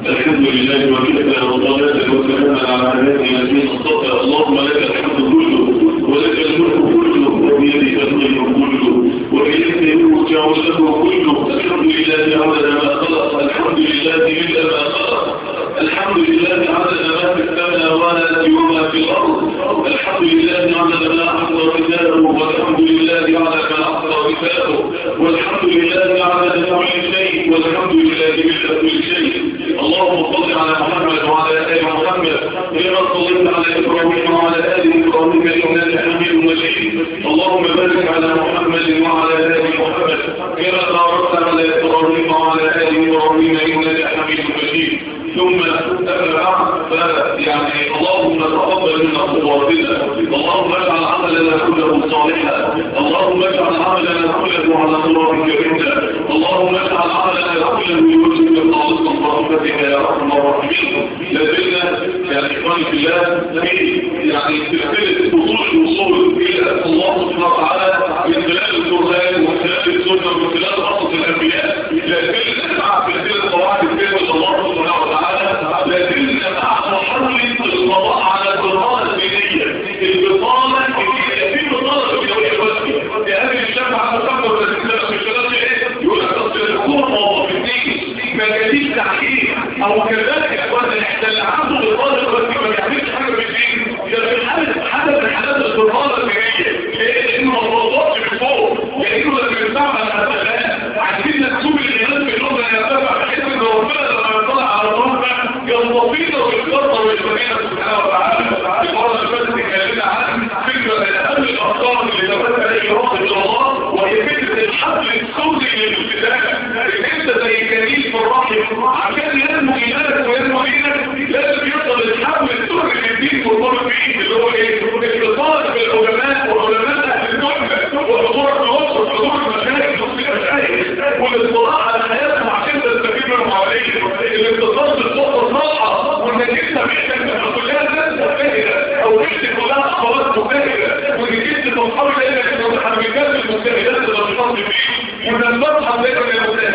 الحمد لله وكفى وصلاة وسلاما على هذه الذين اصطفى اللهم لك الحمد كله ولك الملك كله وبيدك الخير كله وإليك يرجع له كله الحمد لله عدد ما خلق الحمد لله إلا ما خلق الحمد لله عدد ما في السماوات وما في الأرض الحمد لله عدد ما أحصى كتابه والحمد لله عدد ما أحصى كتابه والحمد لله عدد كل شيء والحمد لله مثل كل شيء اللهم صل على محمد وعلى آل محمد كما صليت على إبراهيم وعلى آل إبراهيم إنك حميد مجيد اللهم بارك على محمد وعلى آل محمد كما باركت على إبراهيم وعلى آل إبراهيم إنك حميد مجيد ثم أما بعد يعني اللهم تقبل منا صلواتنا اللهم اجعل عملنا كله صالحا اللهم اجعل عملنا كله على صراطك انت اللهم اجعل عملنا كله لوجهك خالصا برحمتك يا ارحم الراحمين لازلنا يا اخواني في الله في يعني سلسله وصول الوصول الى الله سبحانه وتعالى من خلال القران ومن خلال السنه ومن خلال قصص الانبياء لازلنا مع سلسله قواعد الكلمه الله سبحانه وتعالى لازلنا مع محاوله القضاء على البطاله الدينيه البطاله الدينيه في بطاله دينيه بس يا اهل الشافعه تفكر في الكلام ايه يقول لك اصل الحكومه موظفين مجاليس تحقيق او كذلك يا اخوان احنا اللي عنده بطاله بس ما بيعملش حاجه بالدين ده في حاله حاله من حالات البطاله الدينيه لانه ما بوظفش من فوق لانه لما يسمع عن هذا عايزين نكتب الايمان في اللغه يا جماعه بحيث ان ربنا لما يطلع على الرب ينطفينا ويتكسر ويسمعنا سبحانه وتعالى المره اللي فاتت اتكلمنا عن فكره من اهم الافكار اللي تمثل عليه رب الله وهي فكره الحبل السوري للابتداء انت زي كريم في الرحم عشان ينمو ايمانك وينمو دينك لازم يفضل الحبل السوري للدين والمرء فيه اللي هو ايه؟ اتصال بالعلماء وعلماء اهل الدنيا وحضور الوسط وحضور المشايخ المشايخ والاطلاع على حياتهم عشان تستفيد من حواليك الاتصال بالصحبه الصالحه وانك انت محتاج تبقى كلها ناس مجتهده او انت كلها اخبارات مجتهده وانك انت تحاول انك المتحركات المجتهدات اللي بتحط فيه وننبطها دايما المجتهدات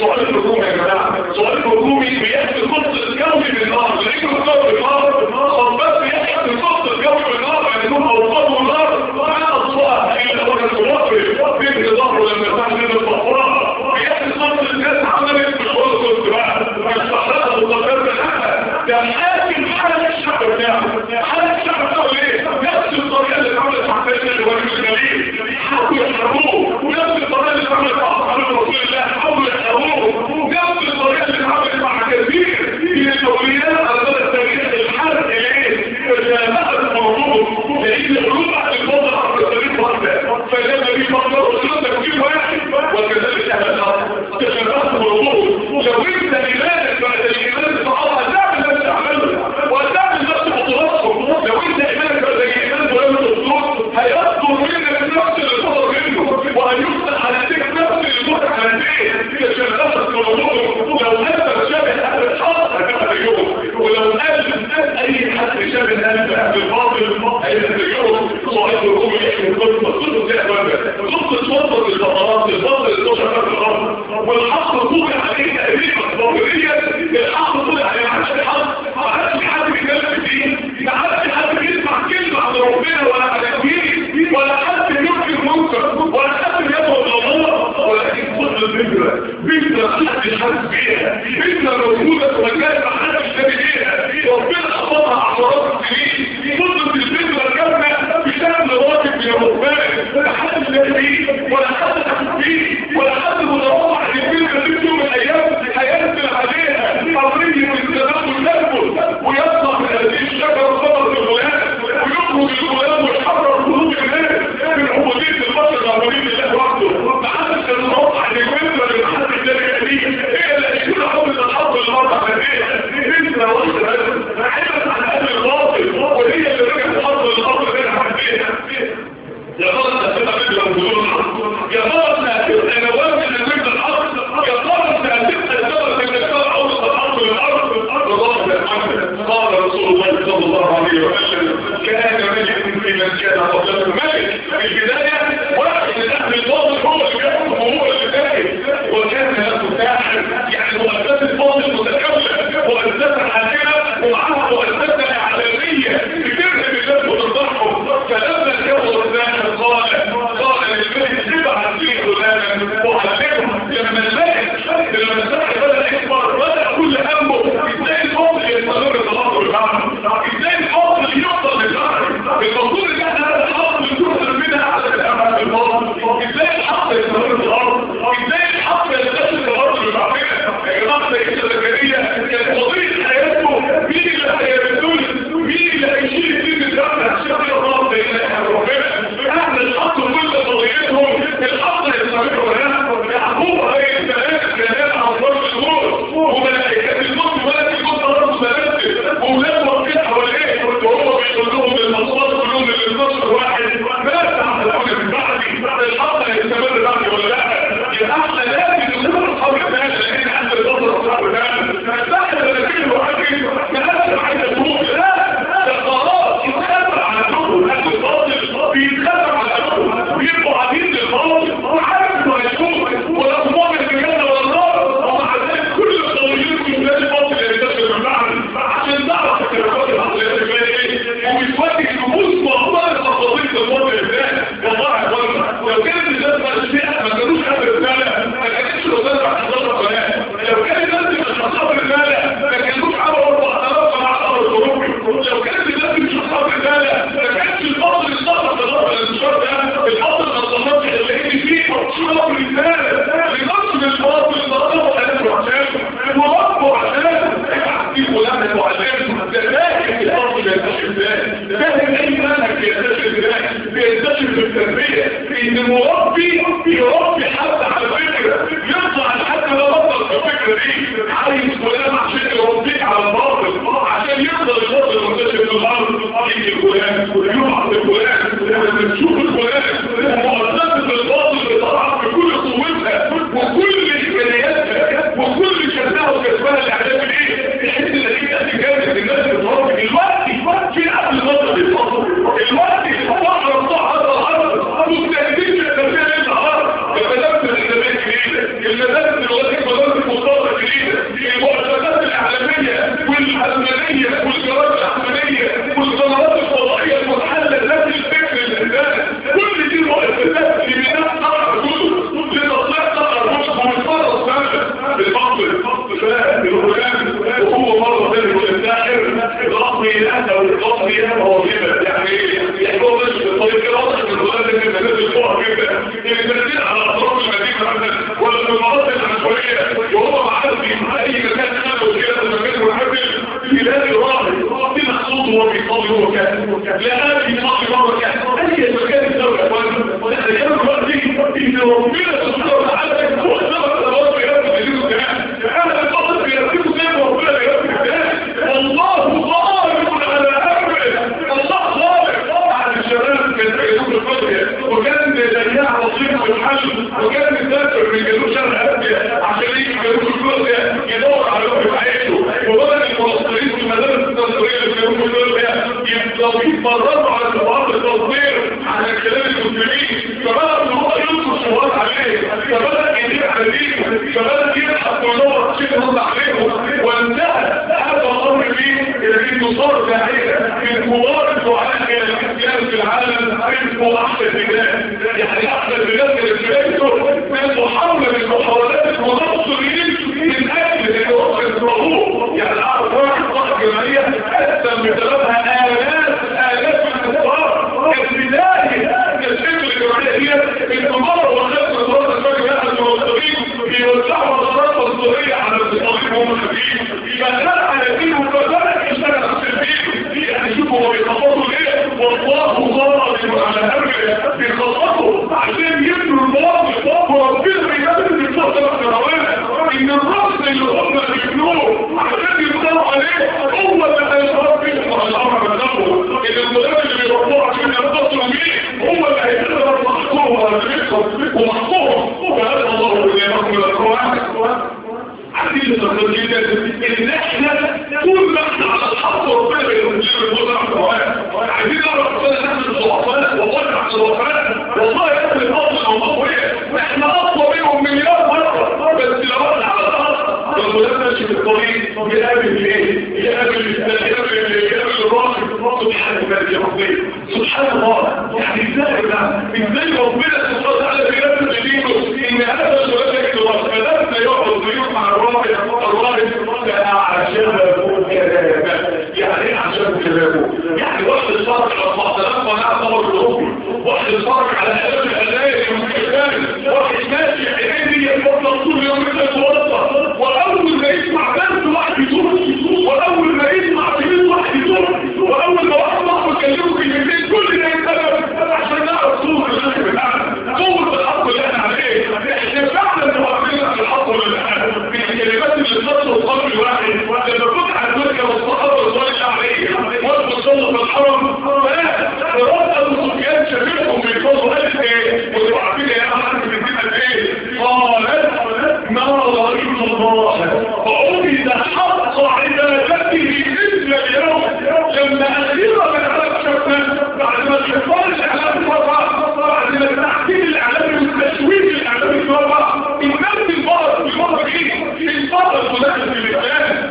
سؤال الهجوم يا جماعه سؤال الهجوم بيحكي القدس الجوي بالنار لانه الجو بالنار صبات بيحكي القدس الجوي بالنار يعني هم اوصلوا النار ما اصلها الا هو المتوفي بين ظهره لما يفتح من الصفراء بيحكي القدس الناس عملت بالقدس بقى فاستحرقها بالقدس لها ده حاكم حالة الشعب بتاعه حالة الشعب بتاعه ليه؟ نفس الطريقة اللي اتعملت مع سيدنا الوليد الجليل حاولوا يحرقوه ونفس الطريقة اللي اتعملت مع أصحاب رسول الله حاولوا يحرقوه نفس الطريقة اللي اتعملت مع كثير من الأولياء على مدى التاريخ الحرق ليه؟ فجاءت الموضوع لأن القلوب بعد الفضل عبر التاريخ واحدة فجاء في فضل رسول تفكير واحد وكذلك أهل الأرض تشبهت الموضوع لو انت إيمانك بعد الإيمان الصحابة هتعمل نفس عمله وهتعمل نفس بطولاتهم لو انت إيمانك بعد الإيمان ولم تصدر هيصدر منك نفس اللي صدر منه وهيفتح على ايديك نفس اللي فتح على ايديك تشبهت الموضوع لو انت شبه أهل الحق هتبقى اليوم ولو قال اي حد شبه أهل أهل الباطل هيبقى اليوم صاحب الركوب يحكي القصة قصة زي أبدا قصة وسط الفقرات الباطل اللي تشبه في الأرض والحق طول عليه تقريبا ضروريا الحق طول عليه عشان الحق ما عادش حد بيتكلم فيه ما عادش حد بيسمع كلمة عن ربنا ولا عن الدين ولا حد ينكر منكر ولا حد يدعو الى الله ولكن خذ الفكرة فكرة حد حد بيها فكرة موجودة في مكان ما حدش تاني بيها ربنا حفظها عشرات السنين خذ الفكرة كاملة بشكل واجب من الربان لا حد تاني بيه ولا حد حد بيه ولا حد متوقع ان الفكرة دي يوم من الايام هينزل عليها قضية الزمان والنبل ويطلع من هذه الشجرة ثمرة الغلام ويخرج الغلام ويحرر قلوب الناس من عبودية البشر عبودية الله وحده محدش كان متوقع ان الفكرة اللي محدش تاني دي هي اللي هيكون حافظ الحظ المرة عليها فكرة واحدة بس حلت عن اهل الباطل وهي اللي رجعت حظ الارض بين حديها يا ترى انت هتبقى مثل وجودنا يا ترى انت هتبقى نواب من مثل الارض يا ترى انت هتبقى سبب ان الشرع اوصل الارض للارض الله يا محمد قال رسول الله صلى الله عليه وسلم كان ملك في من كان قبلكم ملك في البدايه واحد من اهل الباطل هو اللي بيحكم وهو اللي فاهم وكان له ساحر يعني مؤسسه باطل متكامله مؤسسه حاكمه ومعاها مؤسسه اعلاميه بترهب الناس وترضعهم فلما كبر الساحر قال قال للملك ابعث لي غلاما وعلمه لما الملك لما الساحر بدا يكبر بدا كل همه ازاي الفضل يستمر التناظر البعض ازاي الفضل يوصل للبعض المفروض ان احنا هذا الحق يكون منها على الامل في الفضل ازاي الحق يستمر في الارض ازاي الحق يستمر في الارض ببعضنا يا جماعه سيدنا زكريا كانت قضيه حياته مين اللي هيردون مين اللي هيشيل الدين الدولة عشان يرضى بين ربنا احنا الحق كل قضيتهم الحق يستمر هنا يعقوب هي الثلاث كلام عن ضرب النور وملائكة الموت ملائكة الموت رب ملائكة وولاد ربنا حواليه وهو بيقول لهم المصوات كلهم من 12 واحد ما تعملون من بعدي الحق يستمر بعدي ولا لا يبقى احنا لازم نكون اصحاب الناس لان احنا بنضرب اصحاب الناس فاحنا بنكلم واحد نقدر عايز تروح لا ده خلاص يتخبر على الحكم اهل الباطل بيتخبر على الحكم بيبقوا عبيد للباطل وعارف انه هيشوف ولا مؤمن بجنة ولا نار ومع ذلك كل القوانين في بلاد الباطل ينتشر بالمعنى عشان نعرف التلفات العقليات اللي ايه وبتودي النفوس مؤمنة قضية الباطل ازاي والله يا اخوانا لو كانت الناس ما تشبيها ما كانوش قبل الرسالة ما كانتش الرسالة بعد 11 قناة لو كان الناس مش اصحاب الرسالة ما كانوش عملوا 4000 قناة على الظروف لو كانت الناس مش اصحاب الرسالة ما كانش الفضل الصفر في الرفع الانتشار ده الفضل ما تصنفش اللي هي فيه شرف الرسالة لنصر الباطل ضربه ألف عشان وربه عشان في فلان معلم ده فاهم الفضل ينتشر ازاي فاهم اي منهج ينتشر ازاي بينتشر في التربية ان المربي يربي حد على فكرة يطلع لحد ما بطل في الفكرة دي عايز فلان عشان يربيك على الباطل عشان يفضل الباطل منتشر في الارض يجي الفلان يقع في الفلان لما تشوف الفلان ومؤسسة الباطل بتضعف بكل قوتها وكل امكانياتها وكل شدها وكسبها الاعلام ايه تحس ان هي تأتي جامد الناس بتربي الوقت في قبل نظر الفضل الوقت الفضل بتاع هذا الارض مستهدين في التربيه للنهار المدارس الاسلاميه الجديده المدارس الوظيفه مدارس يصلي هو كان لا ابي يصلي هو كان اي مكان الدوله يا اخوان وده كان دلوقتي ان ربنا سبحانه وتعالى هو سبب الأمر بيرتب يدينه الكلام انا الفضل بيرتبه زي ما ربنا بيرتب الكلام والله ظالم على امره الله ظالم على الشباب كان يدوم الفضل وكان بيجمع لطيف بالحل وكان مسافر من جنوب شرق اسيا عشان يجي جنوب افريقيا يدور على لقمه عيشه وبدل المنصرين في مدارس التصوير في جنوب افريقيا يفضلوا يتمرنوا على سبعات التصوير على كلام المسلمين فبدأ ان هو يلقوا صورات عليه فبدأ يدير على دينه فبدأ يبحث ويدور شيء يرد عليهم وانتهى هذا الامر فيه الى انه صار داعيه من كبار الدعاء الى الاسلام في العالم اسمه احمد بلاد يعني احمد بلاد اللي بلاده من محاولة من محاولات المنصرين من اجل ان يوصل الرغوب يعني اعرف واحد صاحب جمعية قسم بسببها الاف الاف من الكفار كالبداية كالفكر الجمعية هي من مرة وخلص الرد الفجر اهل المنصرين بيوزعوا مصارات مصدرية على المصدرين هم خفيف فكان على دينه فبدأ يشتغل على السلبين يعني شوفوا هو بيخططوا ليه والله ظالم على امره بيخططوا عشان يبنوا المواقف وربنا بيبني بالفضل الكروانة ان الرأس اللي هم بيبنوه عشان يبنوا عليه هو اللي هيشرب فيه على الامر بنفسه ان المدرب اللي بيروحوه عشان يربطوا بيه هو اللي هيقدر محصوه على رزقه ومحصوه فهذا الله اللي يرحم الكروانة عايزين نتخيل جدا ان احنا طول ما احنا على الحق وربنا بيرجع الموضوع الكروانة عايزين نعرف ربنا نحن الضعفاء والله نحن الضعفاء والله يقبل الأرض أو مقوية احنا أقوى منهم مليار مرة بس لو احنا على الأرض لو لم نمشي في الطريق يقابل الايه؟ يقابل الإسلام يقابل يقابل الراجل سبحان الله يا ربي سبحان الله يعني ازاي ده ازاي ربنا سبحانه وتعالى بيرتب دينه ان هذا السؤال يكتب فلما يقعد ضيوف مع الراجل الراجل فأعجبه كلامه يعني ايه أعجبه كلامه؟ يعني واحد صارك على المعتلات ونعم طبق الأوروبي واحد صارك على ألف الألاية والكتاب واحد ماشي عيني يفضل طول يوم يتوضا وأول ما يسمع درس واحد يزور وأول ما يسمع كلمة واحد يزور وأول ما واحد صاحبه يكلمه كلمتين كل ده يتكلم عشان نعرف صوت الشيخ بتاعنا صوت الحق اللي احنا عليه احنا فعلا موافقين على الحق ولا لا من الكلمات اللي صدر القلب الواحد لما كنت هتذكر الصحابه رضوان الله عليهم وقت صلوا في الحرم فرد ابو سفيان شاففهم بيفضلوا قالت ايه وانتوا عارفين يا احمد من دين ايه قالت ما رايت الله فعبد حق عبادته مثل اليوم لما اخيرا من اكشفنا بعد ما الحفاظ الاعلام مرة بعد ما التحكيم الاعلامي والتشويش الاعلامي مرة الناس البعض المرة دي البعض المدخل في الاسلام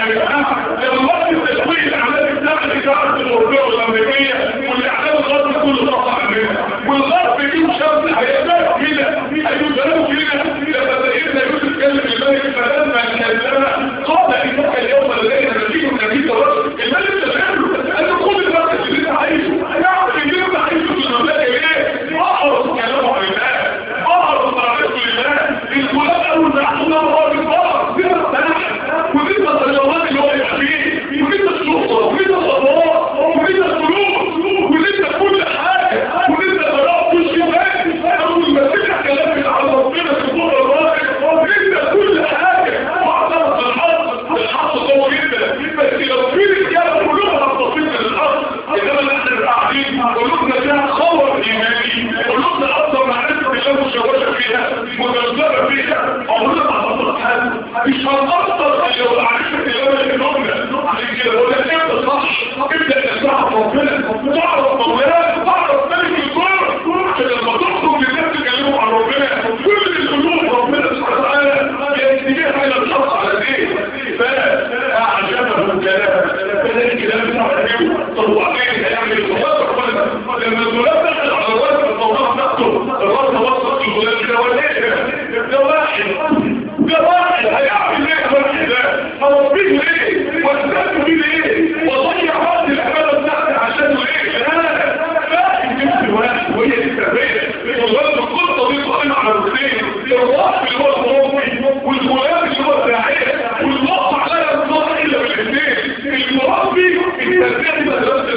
لما وقت التشويش الاعلامي بتاعنا بتاعت الاوروبيه والامريكيه والاعلام الغربي كله طبعا منها والغرب دي شرط هيبقى كده هيبقى كده لما سيدنا يوسف كلم الملك فلما كلمه قال انك اليوم لدينا نتيجه من نتيجه الملك تفهم قال له خد الوقت اللي انت عايزه يعرف اللي انت عايزه في المملكه ايه اعرف كلامه عن الله اعرف طريقته لله الغلام اول ما يحصل له هو بالفرق دي السلاح ودي التطلعات اللي هو يبقى فيه ودي الشرطه ودي القضاء ودي الفلوس ودي كل حاجه ودي القرار كل شيء اول ما تفتح كلامك على ربنا سبحانه وتعالى انت كل حاجه واعترف الحق الحق قوي جدا بس لو في رجاله قلوبها بسيطه للارض انما احنا قاعدين قلوبنا فيها خور ايماني قلوبنا اكثر معرفه بالله مشوشه فيها مجذبه فيها عمرنا ما حصلت حاجه مش هنقصر لو عرفت الله قلوبنا عشان كده بقول لك انت صح ابدا تسمع ربنا تعرف مولانا تعرف ملك الكون عشان لما تخرج للناس تكلموا عن ربنا كل القلوب ربنا سبحانه وتعالى يتجاه الى الحق على ايه فاعجبه كلام فذلك كلام بتاع النبي طب وبعدين هيعمل الغلط لما الغلام دخل على الوقت الطوام نفسه الوقت وصل الغلام كده ولا ايه ده واحد ده واحد هيعمل ايه واحد ده هربيه ليه واسدته بيه ليه وضيع وقت العباده بتاعتي عشانه ليه لا فاهم نفس الواحد وهي دي التربيه والغلام القصه دي قائمه على الاثنين الواحد اللي هو المربي والغلام اللي هو الداعيه والوقت عليها النظر الا بالاثنين المربي التربيه دي مدرسه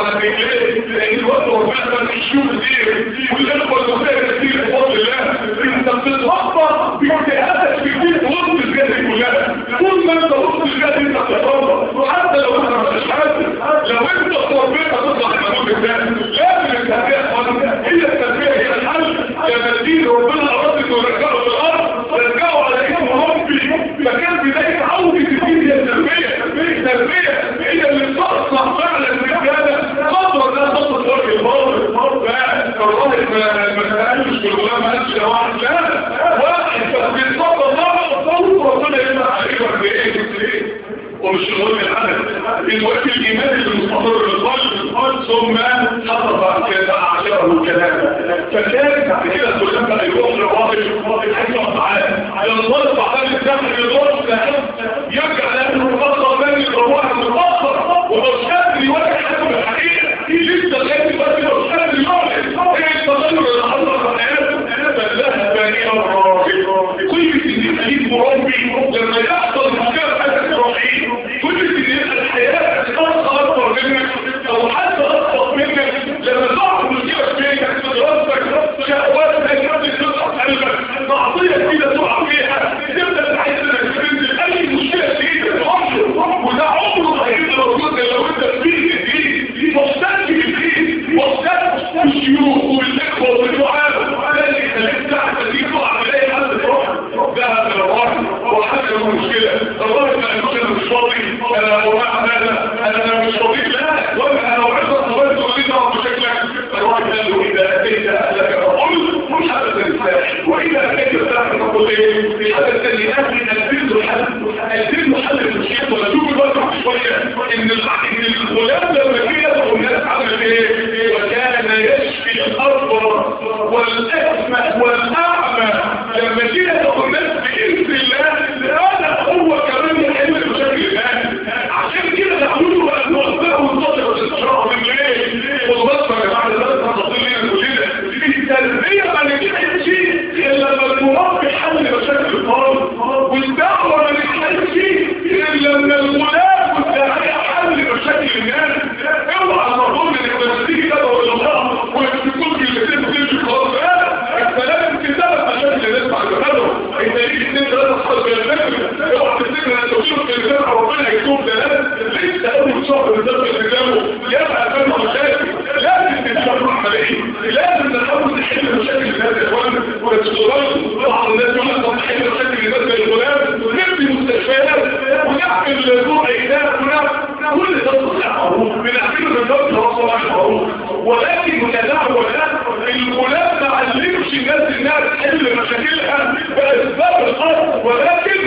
عن رجليه لان الوقت ربنا ما يشوف دي والاخوه المسائل كتير بفضل الله انت بتتوقع باجتهادك في كتير وسط الجهه كلها طول ما انت وسط الجهه انت بتتوقع وحتى لو انت مش عارف لو انت ربنا تطلع المنوب ده لازم التربيه هي التربيه هي الحل لما الدين ربنا اراد انه يرجعه في الارض رجعه على اسم ربي فكان بدايه عوده الدين هي التربيه التربيه هي اللي تصنع فعلا الرجاله خطوه ده خطوه وجه الباطل فالله ما سالش بالغلام ما قالش واحد لا واحد بيتصدر الله ربنا يمنع عليه ولا ايه ومش الغلام العدد الوقت الايمان اللي مستقر بالقلب ثم حصل كده اعجبه الكلام فكان بعد كده الغلام بقى يروح لواحد حيث معاه ينطلق بعد الدخل يروح يرجع لانه مقصر ثاني الروح المقصر ولو شاب يواجه حاجه الحقيقه دي لسه لغايه دلوقتي لو شاب يعلن ايه التغير اللي حصل في حياته فذهب الى الراجل كل سنين خليل مربي لما يحصل مشكله في حياه الروحيين كل سنين الحياه تتاثر اكبر منك او حتى اكبر منك لما تقع مشكله في بيتك في دراستك شهواتك قبل تقع قلبك معصيه كده تقع فيها تبدا تحس انك تنزل اي مشكله تيجي عمره وده عمره ما هيبقى موجود لو انت فيه دي محتاج بالدين محتاج الشيوخ والاخوه والدعاء الذي خليك تحت دي تقع تلاقي حد تروح ذهب الى الراحل وحل المشكله الراجل ما المشكله مش فاضي انا ومع هذا انا مش فاضي لا وانا انا وعدت صبرت وليد بشكلك الراجل قال له اذا اتيت اهلك فقل مش حدث الانسان واذا اتيت اهلك فقل ايه حدث لأهل البر حل البر حل المشكله ولا شوف بقى شويه ان ان الغلام لما جه يدعو الناس عمل ايه وكان يشفي الارض والاكمه والاعمى لما جه يدعو الناس باذن الله هذا هو كمان يحل المشاكل الان عشان كده نقول له ان نوزعه ونطلق الاستشاره من ليه والبصر يا جماعه لازم نفضل لنا كلنا التربيه ما نجحتش الا لما المربي حل مشاكل الطالب والدعوه ما نجحتش الا لما الغلام والداعيه حل مشاكل الناس اوعى تظن انك لما تيجي تدعو الى الله وتكون كلمتين بتمشي خلاص انت لازم تتابع مشاكل الناس بعد ما تدعو انت ليك اثنين ثلاثه اصحاب كلمات اوعى تفتكر ان توصيل كلمتين ربنا يكتب ده لسه اول شهر من درس الكتاب يبقى فاهم مشاكل لازم تتشرح عليه لازم نحاول نحل مشاكل الناس يا اخوان وتشتغل بعض الناس يقول لك نحل مشاكل الناس زي الغلام ونبني مستشفيات ونعمل نوع علاج ونعمل كل ده صحيح معروف بنعمله بالظبط هو صلاح معروف ولكن متدعوة الغلام ما علمش الناس انها تحل مشاكلها باسباب الارض ولكن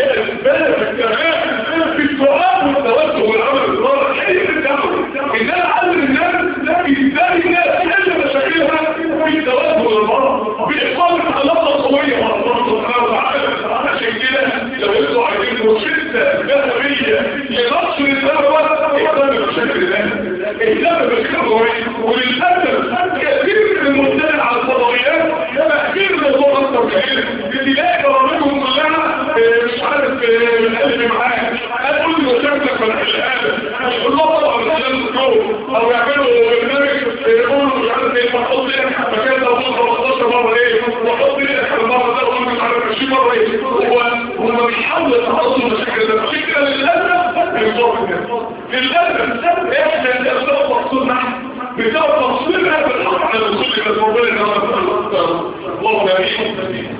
باسباب كمان في السؤال والتوجه والعمل الصالح هي الدعوه ان انا اعلم الناس ازاي الناس تحل مشاكلها في التوجه والعمل باقامه علاقه قويه مع الله سبحانه وتعالى عشان كده لو انتوا عايزين روشته ذهبيه لنصر الدعوه اهتم بمشاكل الناس اهتم بالخبر وللاسف كثير من المبتدع على الفضائيات تحكير الموضوع اكتر كتير تلاقي برامجهم كلها مش عارف من قلبي معاك هتقول لي مشاكلك ولا الحاله الله طبعا مش لازم تجاوب او يعملوا برنامج يقولوا مش عارف ايه وحط لك مكان ده 15 مره ايه وحط لك المره ده وحط مش عارف 20 مره ايه هو هو بيحاول يتخلصوا من المشاكل ده الفكره للاسف بيصاب الناس للاسف احنا اللي بنصاب مقصود نحن بسبب تفصيلنا في الحق على كل كتبوبين الله يعيش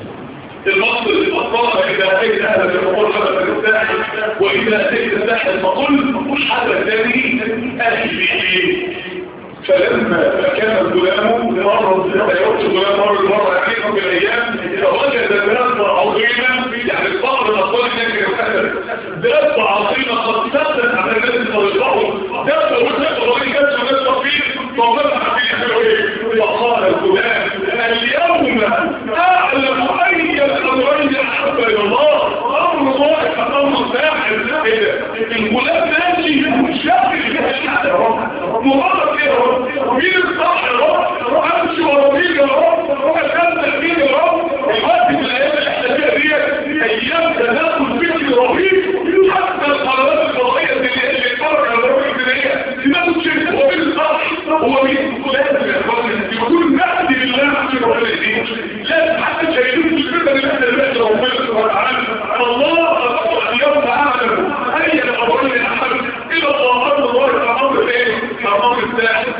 المصر الأطلاق إذا أتيت أهلا فقل حدث الساحل وإذا أتيت الساحل فقل مش حدث ثاني أهلي فلما كان الغلام مرة يوجد الغلام مرة مرة عليكم بالأيام فوجد ذات عظيمة يعني الفقر الأطفال كان يتحدث ذات عظيمة قد تبدأ على الناس الطريقهم ذات وجهة الرجل كانت الناس تطفير فوقفها في الحلوية فقال الغلام اليوم أعلم أي الأمرين أحب إلى الله أمر ضائع أمر ساحر الغلام ماشي شاكل بها الحد يا رب مبارك يا رب مين الصح يا رب امشي ورا مين يا رب اكمل مين يا رب الوقت في الايام الاحتياجيه ديت ايام تداخل فكري رهيب حتى القرارات القضائيه اللي اللي اتفرج على الرؤيه الدينيه تناقش شيء هو مين الصح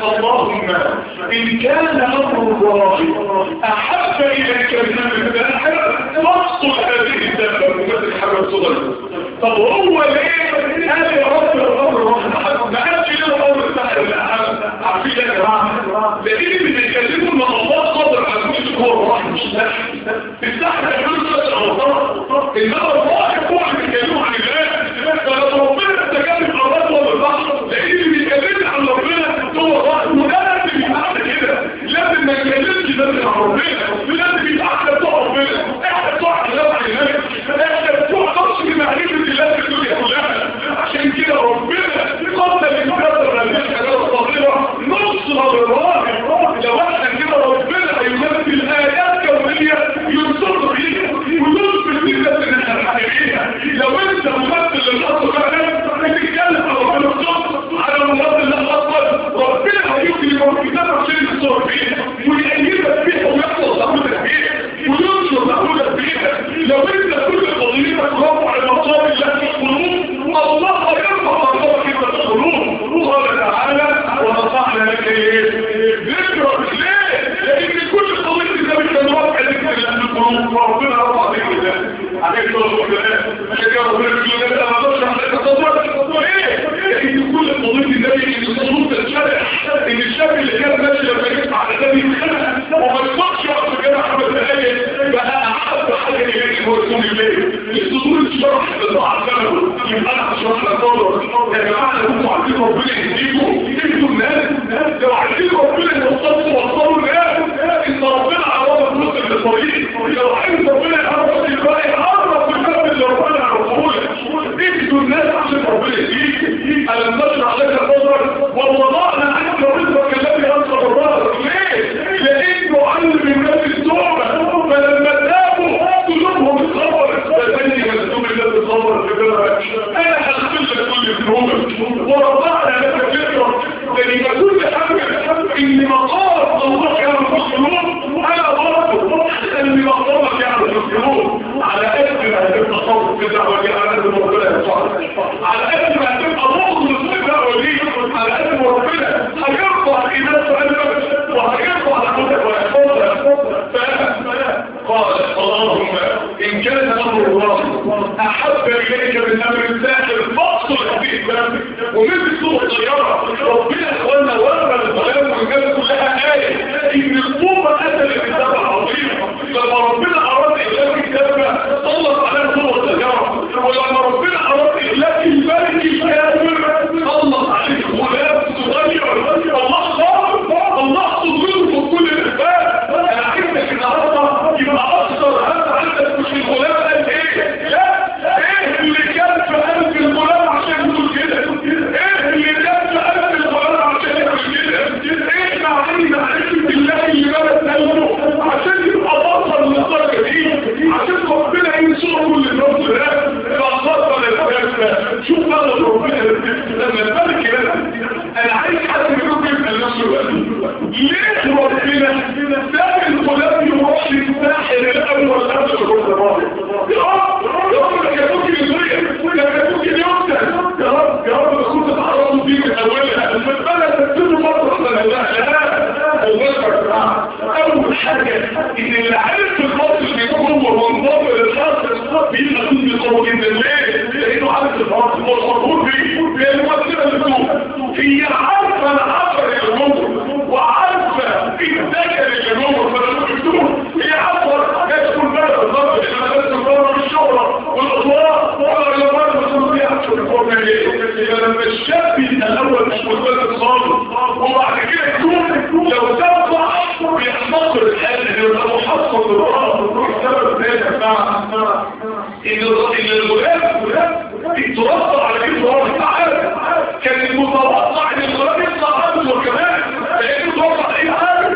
اللهم إن كان أمر الله أحب إليك من أمر الداخل فاقصد هذه الدابة ومثل حرم صغير طب هو ليه قال يا رب الأمر الرحمن ما قالش ليه الأمر الداخل الأحد عارفين يا جماعة لأن بنتكلموا إن الله قادر على كل هو الرحمن مش سهل السحر يقول لك غلطان إنما الله هو اللي بيتكلموا عن الله فلو ربنا تكلم عن الله بالبحر لأن اللي بيتكلم عن ربنا هو الرحمن وده لازم يتعامل كده لازم ما نتكلمش بس عن ربنا لازم يتعامل بتوع ربنا احنا بتوع الله عن الله احنا بتوع نص بمعرفة الله في الدنيا كلها عشان كده ربنا قبل الانتظار هذه الحاجات الصغيرة نص الراجل لو احنا كده ربنا هيمثل آيات كونية ينصر بيها وينصر بيها الناس الحقيقية لو انت ممثل للأرض فعلا بتتكلم على ربنا الصبر على ممثل للأرض ربنا هيجي لموجودات عشان ينصر بيها ويأيدك بيها ويحفظ تعودك بيها وينصر تعودك بيها لو انت كل قضيتك رفع المصاب الله في القلوب الله يرفع مصابك في القلوب قال تعالى ونصحنا لك ايه ذكرك ليه لان كل قضيه ده كان رفع ذكر الله في القلوب وربنا رفع ذكر الله عليك الله عشان كده ربنا بيقول لك انا بشرح لك التطور ايه لان كل قضيه النبي ان الصوت الشرع ان الشاب اللي كان ماشي لما يسمع على النبي يتخنق وما يصدقش وقت كده حبه دقايق بقى احب حاجه اليه هو رسول الله الصدور الشرح اللي عمله يبقى انا هشرح لك برضه يا جماعه لو انتوا عايزين ربنا يهديكم انتوا الناس لو عايزين ربنا يوصلكم وصلوا الناس ان ربنا عرضك نص للطريق لو عايز ربنا يعرفك الباقي يعرف الكلام اللي ربنا يعرفه لك انتوا الناس عشان ربنا يهديك الم نشرح لك صدرك ووضعنا عنك رزقك الذي انصر الظهر ليه؟ لانه علم الناس التوبه فلما تابوا قلوبهم اتخبرت فالذي يكتب الذي صبر انا هغفر لك كل ذنوبك ورفعنا لك ذكرك لان كل حاجه ان مقام الله كان في القلوب انا برضه ان مقامك كان في القلوب على قد ما هتبقى صوت في الدعوه دي على قد ما ربنا يصالح على قد ما هتبقى مخلص في الدعوه دي على قد ما ربنا هيرفع ايدك قلبك وهيرفع لحظك ويحفظك قال اللهم إن كان أمر الله أحب إليك من أمر الساحر فاقصر هذه الكلام ومثل سوء الطيارة ربنا أخوانا ورمى الظلام والناس كلها آية إن القوة أتى لكتابة عظيمة لما ربنا أراد إخلاق كتابة طلت على سوء الطيارة ولما ربنا أراد إخلاق الملك الكافر طلت عليه غلام صغير الله صابر الله صغير في كل الإخبار أنا عايزك النهارده يبقى أكثر هم عندك مش الغلام قال إيه لا إيه اللي كان في قلب الغلام عشان يقول كده إيه اللي كان في قلب الغلام عشان يقول كده إيه معنى معرفة الله اللي بلد قلبه عشان يبقى بطل للدرجة دي عشان ربنا ينصر كل الناس ده فأخطر للناس شوف بقى ربنا لما الملك كده أنا عايز حد منكم يبقى نفسه ليه ربنا ساب الغلام يروح للساحر الأول قبل الغلام يا رب يا رب لك ممكن يضيع لك ممكن يقتل يا رب يا رب كنت تعرضوا دي من أولها المسألة تبتدوا مرة لا لا أول حاجة إن اللي عارف الفصل بيكون هو منضم للفصل بيبقى كنت قوي جدا ليه؟ لأنه عارف الفصل هو المربوط بيه لأنه مصير الفصل هي عارفة العصر الأمور وعارفة الذكر الأمور فلما يكتبون هي عارفة يدخل بلد الضبط إلى بلد الضبط بالشهرة والأطوار ولا الأمور المسؤول فيها عشان الفصل إذا لما الشاب الأول مش مدبلد صالح وبعد كده يكون لو تبقى بيحصل الحال لو محصل الرأس السبب ذلك ان الغلام يتربى على كده الله تعالى كان المتوقع ان الغلام يطلع عنه وكمان لانه توقع ايه عارف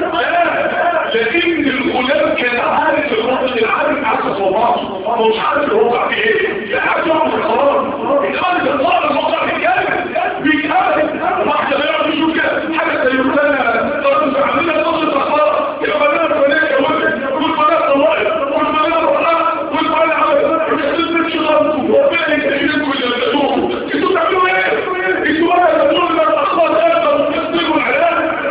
لكن الغلام كان عارف الراجل عارف عارف صوابعه هو مش عارف الواقع في ايه لا عارف يوم القرار الان القرار الواقع بيتكلم بيتكلم واحده ما يعرف يشوف كده حاجه زي فلانه طب عاملين قصه القرار يا بنات بنات يا ولد والبنات طوائف والبنات رحمه والبنات عمل ويحسن شغلته وربنا يكتبكم اللي بتدوه انتوا بتعملوا ايه؟ انتوا بقى تقولوا لنا الاخبار هذا وتسلموا الاعلام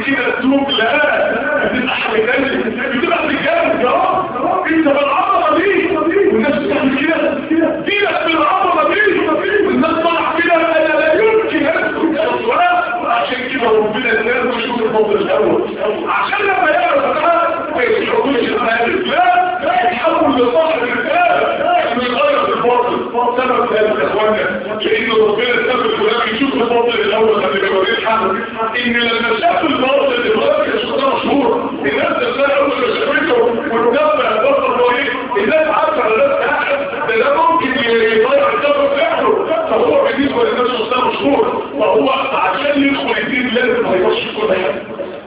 كده تتوب لا بتبقى حاجه ثانيه بتبقى بتتجوز يا رب انت بالعظمه دي والناس بتعمل كده دينك بالعظمه دي والناس طالعه كده انا لا يمكن اسكت الصلاه عشان كده ربنا الناس يشوف الفضل الاول عشان لما يعرف ده ما يتحولش لحاجه لا يتحول لصاحب الرساله انه يغير في الفضل سبب ذلك يا اخوانا لان ربنا سبب فلان يشوف الفضل الاول قبل ما يوريه حد ان لما شاف الفضل دلوقتي الشخصيه مشهور الناس تنسى اول ما شافته والناس بطل ضعيف الناس عارفه الناس قاعد ده ده ممكن يضيع السبب بتاعته فهو بالنسبه للناس شخصيه مشهور فهو عشان يدخل الدين لازم هيخش كل حاجه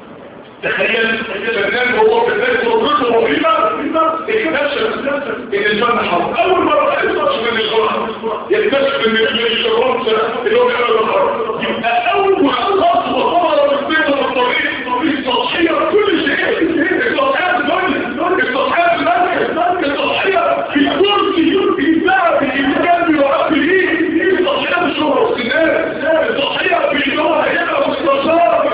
تخيل فنان هو في بداية ربطه رهيبة اكتشف ان الجنة حرام اول مرة يكتشف ان الجنة يكتشف ان الشرطة اللي هو بيعمل الحرام يبقى اول خطوة طبعا بالبيت والطريق التضحية كل شيء التضحية في الدنيا التضحية في المركز التضحية في الكرسي في الذهب في الكلب وعب الايد التضحية في الشهرة والسنان التضحية في اللي هو هيبقى مستشار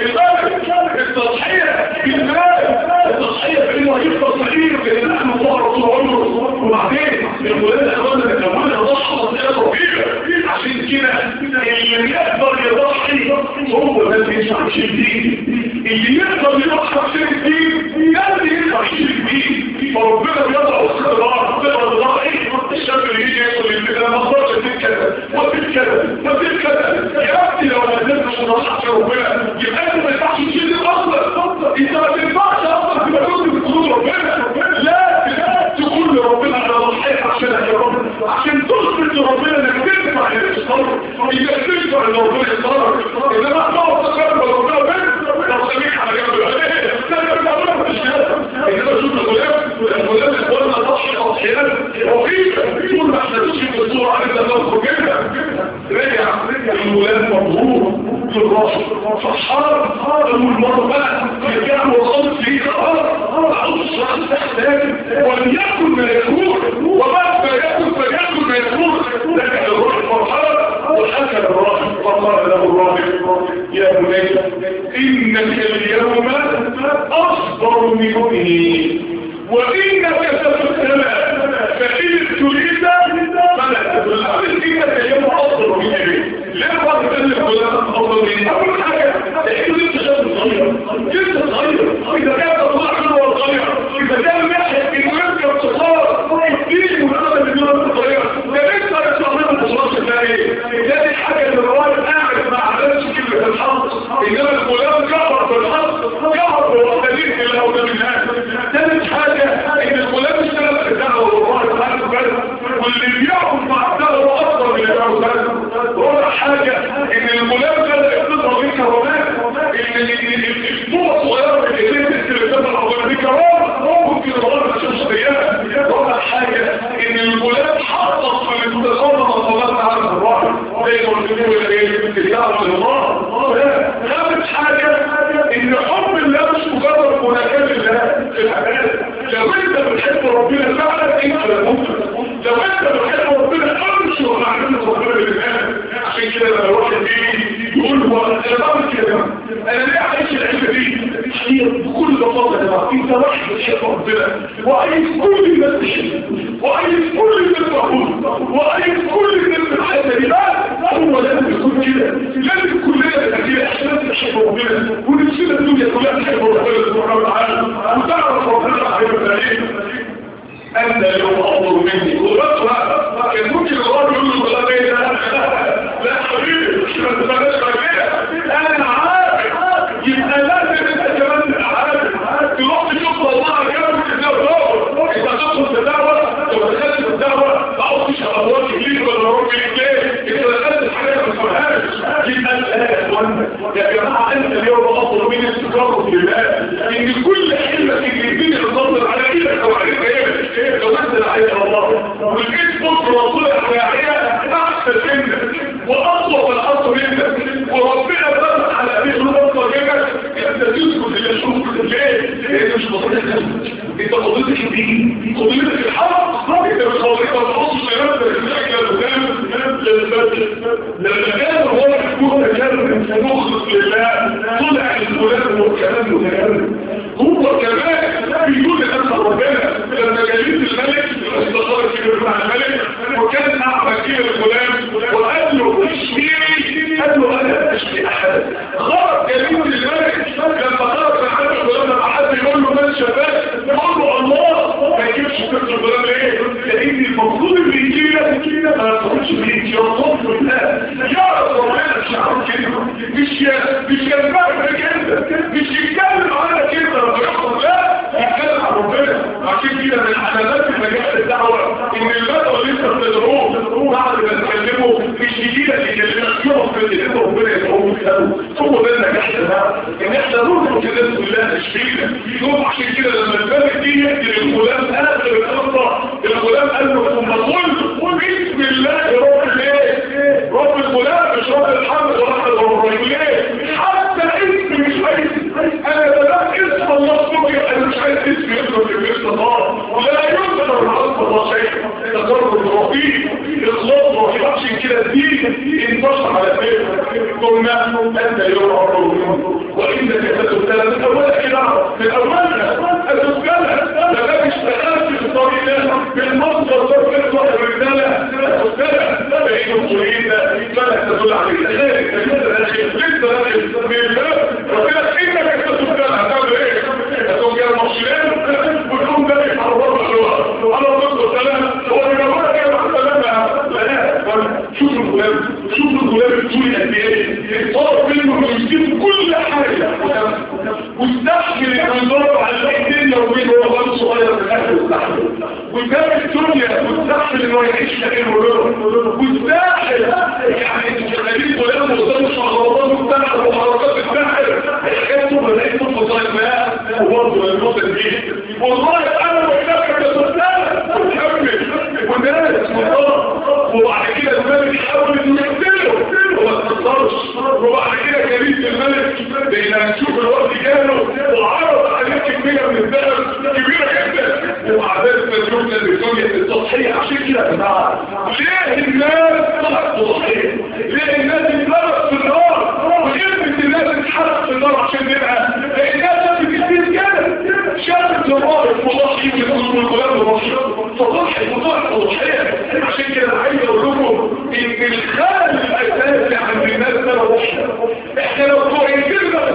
التضحية في المال التضحية في انه يفضل صغير في اللحم وظهر طول عمره وبعدين الولاد اخوانا الكوانة ضحى تضحية رهيبة عشان كده اللي يقدر يضحي هو ده اللي يدفع شيء الدين اللي يقدر يضحي عشان الدين ده اللي يدفع شيء الدين فربنا بيضع اختبار تقدر تضحي الشاب اللي يجي يقول لي انا ما اقدرش اتكلم واتكلم واتكلم يا ابني لو ما قدرتش تضحي ربنا يبقى انت ما ينفعش تشيل اصلا انت ما تنفعش اصلا تبقى كنت بتقول ربنا لا تقول لربنا انا ضحيت عشانك يا رب عشان تثبت لربنا انك تدفع الصبر انك تدفع لربنا الصبر انما تقعد تقرب ربنا بس لو سميح على جنب انما شوف الغلام الغلام اخوانا ضحي تضحيات رهيبه طول ما احنا نشوف الصوره على الله كده رجع الغلام مبهور في الراس فحار اول مره بقى رجع وصلت فيه اعوذ الصلاه تحتاج وليكن ما يكون وبعد ما يكون فليكن ما يكون لكن الروح فرحان وحكى الراجل فقال له الراجل يا بني انك اليوم اصبر مني وانك ستبتلى فان تريد فلا تبتلى انك اليوم اصبر مني ليه بعد ذلك ولا افضل مني اول حاجه لانه انت شاب صغير انت صغير اذا كان الله حلو صغير اذا كان محيط انه يركب صغار الدين والامل اللي هو صغير ده انت يستعمل الخلاص الثاني ثاني حاجه ان الراجل قاعد ما عملش كلمه الحق انما الغلام كفر بالحق كفر بالوحدانيه اللي هو ده الناس ثالث حاجه ان الغلام اشتغل في الدعوه والله تعالى واللي بيعمل مع الدعوه افضل من الدعوه ولا حاجة ان الملام ده يقتصر بيه كرامات ان الصورة صغيرة من ايدين التلفزيون العظيمة دي كرامة ممكن الغرب تشوف سيئات ولا حاجة ان الملام حقق في الاستقامة مصالات عالم الراحل زي ما قلت له ايه الدعوة لله خامس حاجة ان حب الله مش مجرد مناكات الله في الحياة لو انت بتحب ربنا فعلا انت لممكن لو انت بتحب ربنا انشر معرفة ربنا بالإيمان عشان كده لما الواحد بيجي يقول هو انا بعمل كده انا ليه عايش العلم دي هي بكل بساطه يا جماعه انت واحد بتحب ربنا وعايز كل الناس تحب وعايز كل الناس تقول وعايز كل الناس تحب دي هو لازم يكون كده لازم كلنا نبقى كده عشان نحب ربنا ونفسنا الدنيا كلها تحب ربنا سبحانه وتعالى وتعرف ربنا هيبقى ايه أنت اليوم أفضل مني وبس كان ممكن الغرب يقول له والله ايه ده لا حبيبي مش بلاش كده أنا عارف يبقى لازم أنت كمان عارف تروح تشوف والله كمان في الدعوة إذا تدخل الدعوة لو دخلت في الدعوة أعوذ شهوات إبليس ولا رب ليه إذا دخلت الحاجة ما تفهمهاش يبقى أنت يا جماعة أنت اليوم أفضل مني استقرار بالله إن كل حلمك اللي يديني الفضل على إيدك أو على إيدك لو انت لعيك الله والجيش بصر رسول الحياة احسن منك واطلب الحصر منك وربنا بس على ابيك الوصر منك انت تسكت اللي اشوفك ليه؟ لان مش قضيتك انت قضيتك الدين قضيتك الحق انت مش قضيتك الحصر لما كان هو يكون كان مخلص لله طلع الولاد عنه تكلم هو كمان بيقول لنفس ربنا لما جليس الملك استخار كبير مع الملك وكان اعمى كبير الغلام وقال له اشفيني قال له انا اشفي احد خرج جليس الملك لما خرج من حد الغلام لما حد يقول له من شفاك يقول له الله ما يجيبش طفل الغلام ليه؟ لان المفروض اللي يجي لك ما تخش بيك يا الله بالله يا ربنا الشعب كده مش مش ينفع كده مش يتكلم على كده ربنا لا يتكلم عن ربنا عشان كده من علامات مجال الدعوه ان البدوه لسه بتدعوه بعد ما تكلمه مش يجي لك يكلمك يقف في ايدين ربنا يدعوه يساله هو ده النجاح ده ان احنا نربط الناس كلها تشفينا يوم عشان كده لما الملك دي يقتل الغلام اخر القصه الغلام قال له ثم قل قل بسم الله رب الايه رب الغلام مش رب الحمد ورب الرحيم ليه حتى اسم مش عايز انا بدات اسم الله سبحانه انا مش عايز اسم يذكر في اسم الله ولا يذكر عن الله شيء تقرب رفيق اخلاص رفيق عشان كده الدين انتصر على خير ثم انت يوم عمره وانك ستبتلى من اولها كده من اولها ستبتلى فلا اشتغلت في الطريق ده بالمصدر صرف الصدر الرجاله ستبتلى فإنه تريد فلا تدل عليه خير لسه داخل لسه داخل من الله ربنا انك ستبتلى هتعمل ايه؟ هتقوم جاي المصريين وتقوم داخل على الله على الله والسلام هو من الله كده مع السلامه لا شوف الغلام شوف الغلام الطول قد ايه صار منه يجيب كل حاجه واستحمل الانظار على الايدين لو بين هو غلط صغير في الاخر واستحمل وساب الدنيا واستحمل انه يعيش لكن مرور واستحمل يعني الخليل غلام وصلش على رمضان واستحمل وحركات السحر حكايته بلاقي طفل صاير ماء وبرضه الموت الجيش والله انا وكتابك يا سلطان وتكمل والناس مطار وبعد كده الملك يحاول انه يقتله وما تقدرش وبعد كده كريم الملك بين نشوف الوقت جاله وعرض عليه كميه من الذهب كبيره جدا ومع ذلك نشوفنا الدنيا التضحيه عشان كده يا جماعه ليه الناس طلعت تضحيه؟ ليه الناس اتضربت في النار؟ وكلمه الناس اتحرق في النار عشان نبقى الناس شافت كتير كده شافت النار المضحي والكلام المضحي تضحي وضحي تضحيه عشان كده انا عايز اقول لكم ان الخلل الاساسي عند الناس ده وحشه احنا لو كويسين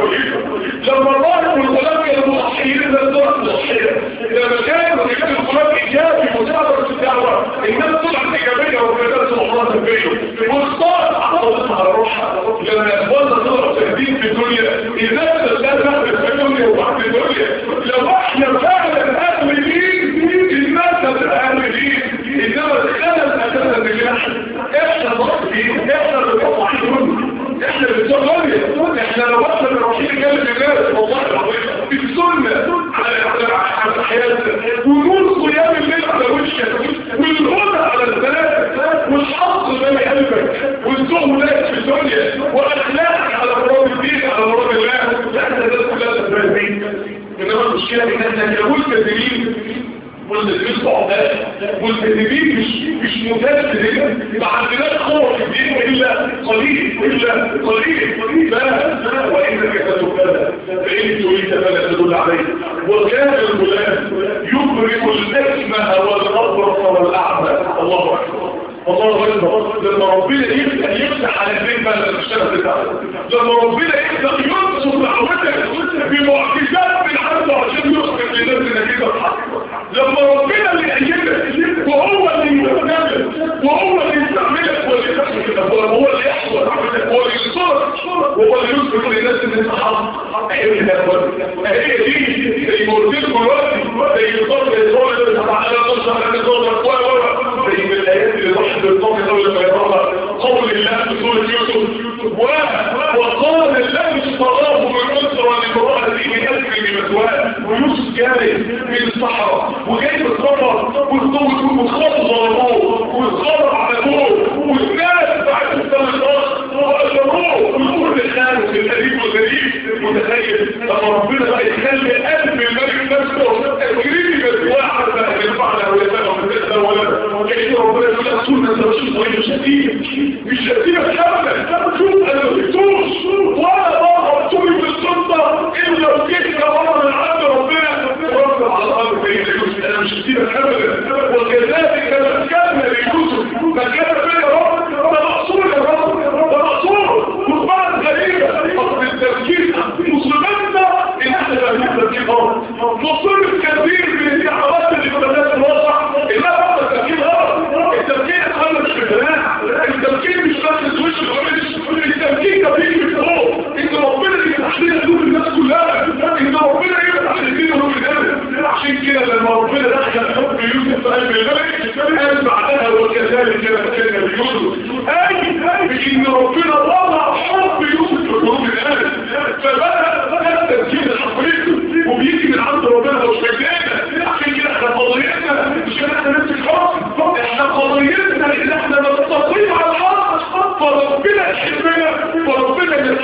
لما الله والغلام كانوا مضحيين ده الدور مضحيه لما كانوا كان الغلام ايجابي مساعده الدعوه الناس طلعت ايجابيه وكانت الاخلاص البيت واختار احفظتها على روحها لما اخواننا طلعوا ساهدين في الدنيا اذا تتلازم في الدنيا وبعد الدنيا لو احنا فعلا اهل دين الناس هتبقى اهل دين انما الخلل اساسا بالله احنا ضغطين احنا اللي بنضحيون احنا اللي بنضحيون احنا لو وصل الرشيد كلمة الناس والله العظيم في السنة على على حياتنا ونور قيام الليل على وشك والهدى على الثلاث والحظ بين قلبك والزهد لك في الدنيا واخلاقك على مراد الدين على مراد الله لا احنا الناس كلها تتباهي انما المشكلة ان احنا كملتزمين والمسلمين صعبات والمسلمين مش مش متسلم ما عندناش قوة في الدين إلا قليل إلا قليل لا وإنك تتبالى فإن تريد فلا تدل عليه وكان الغلام يبرم الأسمى والأبرص والأعمى الله أكبر الله أكبر لما ربنا يفتح يفتح على الدين بقى الاشتغل بتاعه لما ربنا يفتح ينصر دعوتك بمعجزات من عنده عشان يخرج للناس النتيجة الحق لما ربنا اللي يأيدك وهو اللي يتكلم وهو اللي يستعملك واللي يفتح الأبواب وهو اللي يحصل هو اللي ينصرك وهو اللي يثبت للناس ان انت حق ايه ده ايه دي زي ما قلت لكم دلوقتي زي الصبر زي الصبر على نصر على نصر زي من الايات اللي ضحت بالصبر اول ما يقرا قول الله في سوره يوسف وقال الله اشتراه من اسرى لامرأته من اجل مثواه ويوسف جاي من الصحراء وجاي بالسفر والصوت وخاف ضربوه والخبر على ابوه والناس بعد السنة وأجروه وكل خانه في القريب والغريب متخيل لما ربنا بقى يخلي قلب الملك نفسه تجريبي بس واحد بقى ينفعنا ويسلم من الإسلام ولا كيف ربنا يقول لك طول ما انت مش طويل مش هتيجي مش هتيجي ابدا شوف انا ما سبتوش ولا بره طول بالسلطة الا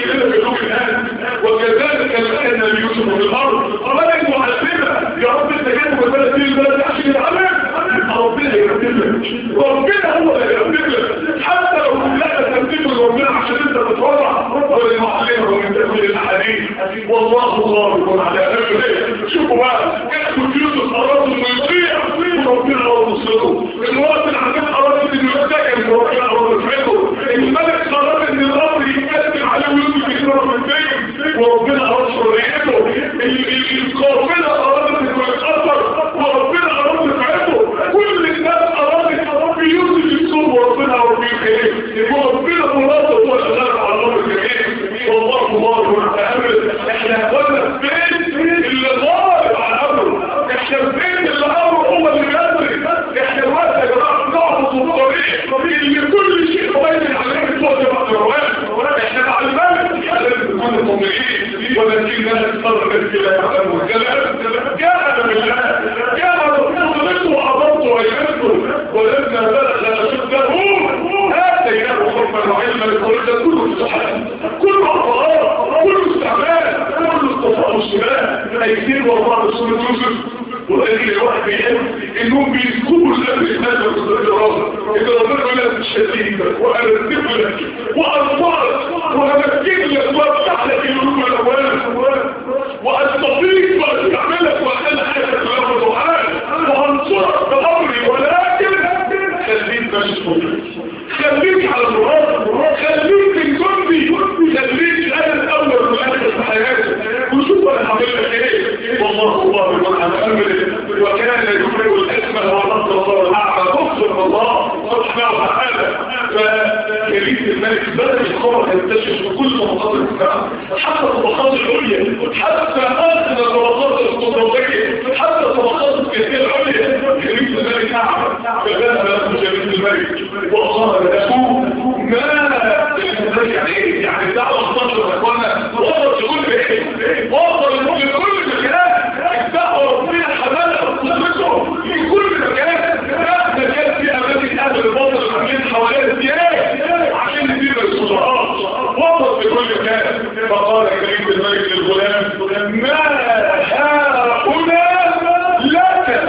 كده في قلوب الناس وكذلك الآن يوسف في الأرض ربنا معذبة يا رب انت جاي وبدأت في البلد عشان يتعلم ربنا يرتب لك ربنا هو اللي يرتب لك حتى لو لا ترتب ربنا عشان انت تتوضع وللمعلمة ومن تأويل الأحاديث والله غالب على أمره شوفوا بقى كانت يوسف أراد انه يطيع وربنا هو نصره الوقت العجيب أراد انه يتكلم وربنا هو نصره الملك أراد ان الأمر يتكلم عليه ويوسف يكره من بين وربنا أراد حريته ربنا أراد انه يتأثر وربنا أراد نفعته كل الناس أرادت رب يوسف يصوم وربنا ربي الكريم وربنا مراده هو الغالب على الله الكريم والله الله متأمل احنا قلنا فين اللي غالب على أمره احنا فين اللي أمره هو اللي بيدري احنا الوقت يا جماعة نعبط الطريق اللي كل شيء قبيل عليه الوقت بعد الرواد احنا مع الملك لازم نكون طبيعيين ولكن لا نضطر الى يعلم الكلام جاء بالله جاء رسول وعبرت ويمته ولما بلغ اشده اتيناه حكما وعلما لقول ده كله استحال كله اخبار كله استعمال كله استفاء الشمال هيكتير والله رسول يوسف وقال لي واحد بيحب انهم بيذكروا الامر الناس والدراسه اذا ربنا لا تشتريك وارتب لك وانصارك وهمكن لك وافتح لك القلوب الاول واستطيق واستعملك واخلي حياتك لك دعاء وانصرك بامري ولكن خليك مشغول خليك على المراد خليك الجندي خليك انا الاول والاخر في حياتك وشوف انا هعمل لك ايه والله الله بمن امره وكان يكبر الاسمى ونصر الله الاعمى نصر الله سبحانه وتعالى فكريم الملك بدأ الخبر ينتشر في كل طبقات الاسلام حتى الطبقات العليا حتى اخر الطبقات الاستراتيجيه حتى الطبقات السياسيه العليا كريم الملك اعمى فذهب له جميل الملك وقال له ما يعني ايه يعني الدعوه 11 يا اخوانا وصل لكل ايه وصل لكل مكان الدعوه ربنا حملها وصلته في كل مكان ده كان في اماكن اهل الباطل عاملين حوالين الديانات عشان يدير الصدرات وصل في كل مكان فقال كريم الملك للغلام ما هؤلاء لك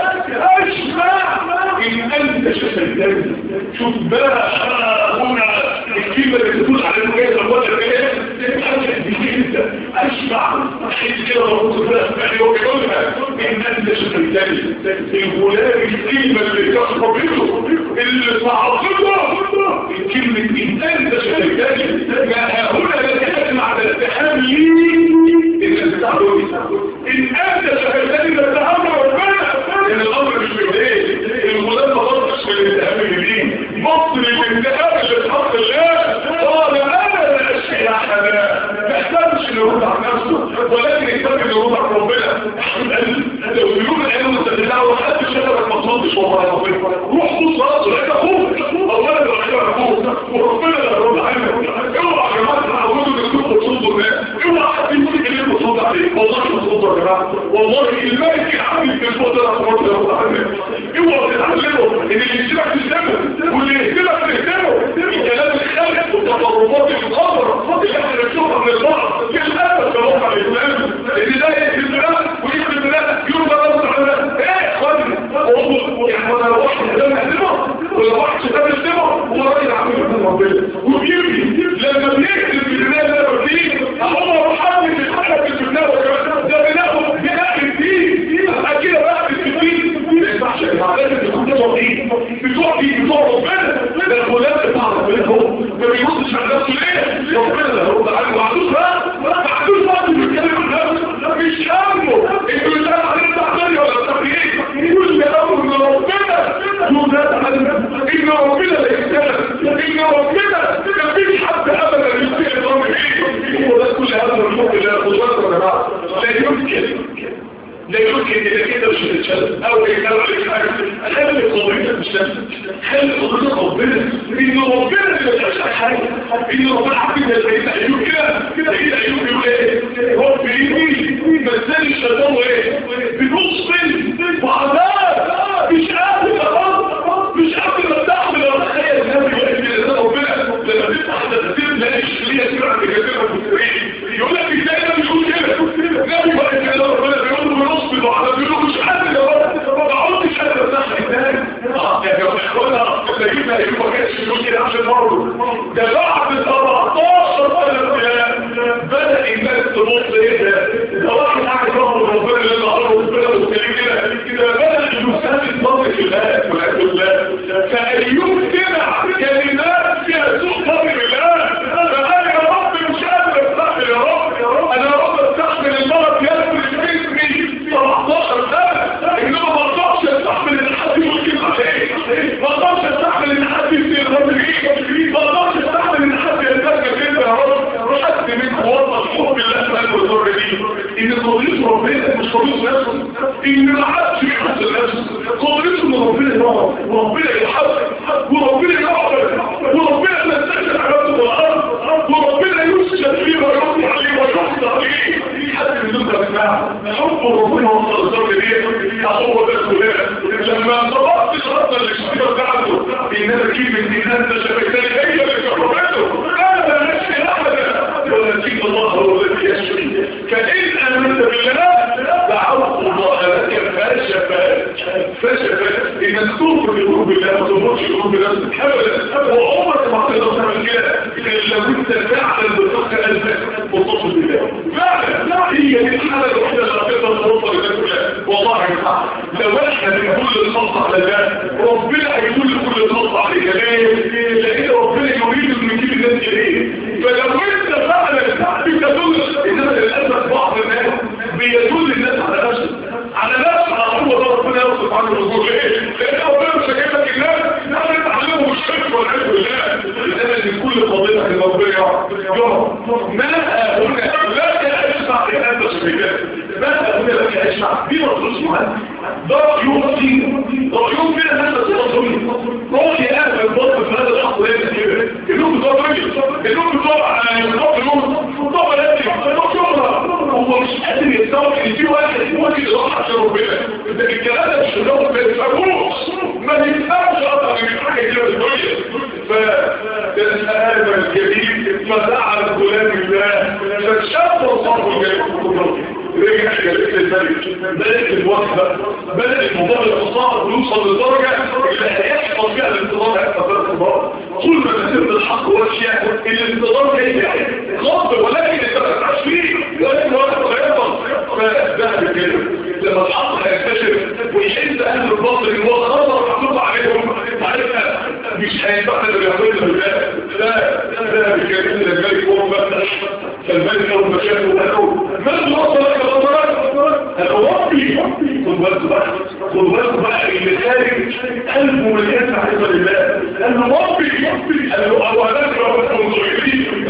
اسمع ان انت شفتني شوف بقى هنا الكلمه اللي بتقول على المجاز الوضع الكلام حاجه جديده اسمع حيث كده مربوط بقى يعني هو بيقولها ان انت شفتني الغلام الكلمه اللي تخطب منه اللي تعظمه الكلمه ان انت شفتني ما هؤلاء لك اسمع ده اتهام لي ان انت تعرفني ان انت شفتني ده اتهام ربنا ان الامر مش بايديك الغلام ما بصش من الاتهام اليمين بص للاتهام اللي اتحط الله قال انا لا اشيء يا حنان ما احتاجش يرد عن نفسه ولكن يحتاج يرد عن ربنا لو يقول العلم والتدلع وحد شغلك ما تصدش والله يا ربنا روح بص راسه لقيت اخوك الله اللي رحمه اخوك وربنا اللي هيرد عنك اوعى يا جماعه تعودوا انكم تصدوا الناس اوعى حد يمسك اللي بتصد عليه والله مش بتصد يا جماعه والله الملك العامل في الفضل ربنا يرد عنك اوعى تتعلموا ان اللي يسيبك تسلمه واللي يهدلك تهدمه الكلام الخالق والتصرفات القدر اللي احنا بنشوفها من البعض في الاسف في الواقع الاسلامي ان ده يهدي البلاد ويهدي البلاد يوم ده نصر على ايه يا اخواني والله يعني انا واحد ده مهدمه ولا واحد ده مهدمه هو راجل عامل من ربنا وبيجي لما بيكتب في البلاد ده بيجي هو محمد الحلقه في البلاد ده بناخد بناء الدين اكيد بقى في الدين ما ينفعش يا جماعه لازم تكون بتوع دين بتوع دين بتوع ربنا ده الغلام بتاع ربنا هو ما بيردش على نفسه ليه ربنا اللي هيرد عنه ما عندوش بقى ما عندوش وقت بيتكلم عن نفسه مش همه انه يسال عليه تعطيه ولا تعطيه كل امر من ربنا يزاد عنه ان ربنا لا يستلم ان ربنا ما فيش حد ابدا يستلم الامر فيه هو ده كل هذا الحب اللي انا يا جماعه لا يمكن لا يمكن إذا كده مش هتتشلل أو إذا رأيك حاجة خلي قضيتك مش نفسك خلي قضيتك ربنا إن ربنا اللي متعشى حاجة إن ربنا عبد البيت أيوب كده كده كده أيوب يقول إيه رب إيدي مثال الشيطان إيه بنص وعذاب مش قادر أرد مش قادر أستحمل ولا أتخيل النبي وإن ربنا لما تفتح تفسير لا إشكالية كده عند كثير من المسلمين طبيب نفسه ان ما عادش يحسن نفسه قدرته ان ربنا يرعى وربنا يحب وربنا يغفر وربنا يستشهد حياته والارض وربنا يسجد فيه ويرضي عليه ويحفظ عليه حد من دول جماعه حب ربنا وصل الدرجه دي هو ده الكلام لما طبقت الخطه اللي الشيطان بعده ان انا اجيب من انت شبكتني هي اللي كرمته هذا نفسي ابدا ولكن الله هو الذي يشفي فان امنت بالله دعوت الله لك فشفاك فشفاك انك تغفر لقلوب الله ما تغفرش لقلوب نفسك ابدا وعمرك ما تقدر تعمل كده الا لو انت فعلا بتفكر قلبك وتصل بالله فعلا هي دي الحاله الوحيده اللي هتقدر توصل لده كلها والله يا جماعه لو احنا بنقول الخلق على ده ربنا هيقول لكل الخلق عليك ليه؟ لان ربنا يريد ان يجيب الناس اليه فلو انت فعلا بتدل انما للاسف بعض الناس بيدل الناس على نفسه على نفسه على هو ده ربنا يوصف عنه الرسول ليه؟ لان ربنا مش هيجيب لك الناس لا يتعلموا الشرك والعياذ بالله انما ان كل قضيه ان ربنا يرى ما هنا لا يسمع لهذا الشركات ما هنا لا يسمع دي مصر اسمها ده يوم فيه رأيهم فينا هذا التصري رأي أهل الضغط في هذا الأخذ هذا كده إنهم بضرري إنهم بضرع الضغط طبعا لازم هو مش قادر يستوعب ان في واحد ممكن يروح عشان ربنا ده الكلام ده مش اللغه ما يفهموش ما يفهمش اصلا من حاجه كده الدنيا فهذا الجليل فزعل غلام الله فشاف الله الجليل رجع جلسة الملك بدأت الوقفة بدأ الموضوع الإصلاح ويوصل لدرجة اللي هيحفظ فيها الانتظار هيحفظ فيها الانتظار كل ما نسيب الحق والأشياء الانتظار جاي غض ولكن انت ما تبقاش فيه ولكن وقت هيحفظ فذهب الكلمة لما الحق هيكتشف ويحس أهل الباطل إن هو خطر محطوط عليهم عارفها مش هينفع اللي بيعملوا بالله لا ذهب الكلمة للملك وهو مفتح فالملك أول ما شافه قالوا من وصل لك الأوروبي خد بالك بقى خد بالك بقى اللي خارج قلبه مليان معرفة لله الأوروبي قال له أولا ربكم صغيرين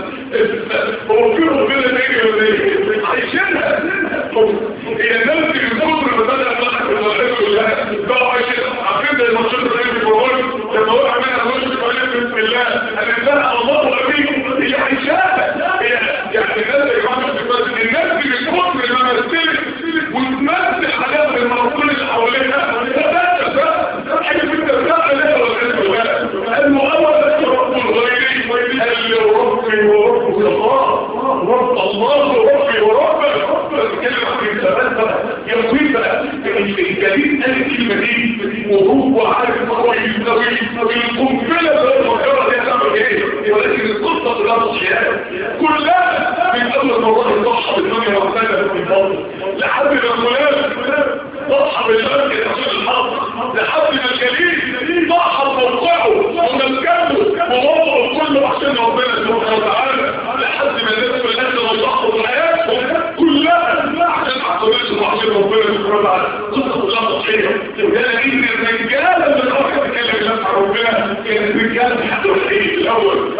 هو في ربنا تاني ولا ايه؟ عايشينها هي الناس اللي بتقول ما بدأ الله بالله كلها بقوا عايشين عارفين زي الماتشات اللي في الجوال لما وقع منها وش قال بسم الله هننزلها الله أمين هي عايشاها يعني الناس يا جماعه الناس اللي بتقول ما مثلت وتمثل حاجات المرسول اللي حواليها ده حاجه في الترجمه اللي هو المؤول بس رب غيري قال لي ربي ورب الله رب الله وربي وربك بتكلم عن الثبات يا مهم بقى الجديد قال الكلمه دي وهو عارف هو يسوي القنبله بالمجره دي هتعمل ايه ولكن القصه كلها تصحيحات كلها من اول ما الله يضحى بالدنيا وابتدى في الفضل لحد ما الغلام ضحى بالملك رسول الحق لحد ما الجليل ضحى بموقعه ومسكنه ووضعه كله عشان ربنا سبحانه وتعالى لحد ما الناس والناس اللي ضحوا بحياتهم كلها عشان عقلتهم وعشان ربنا سبحانه وتعالى قصه كلها تصحيحه وده ان الرجاله اللي راحت تتكلم الناس عن ربنا كانت رجاله حتى الحقيقي الاول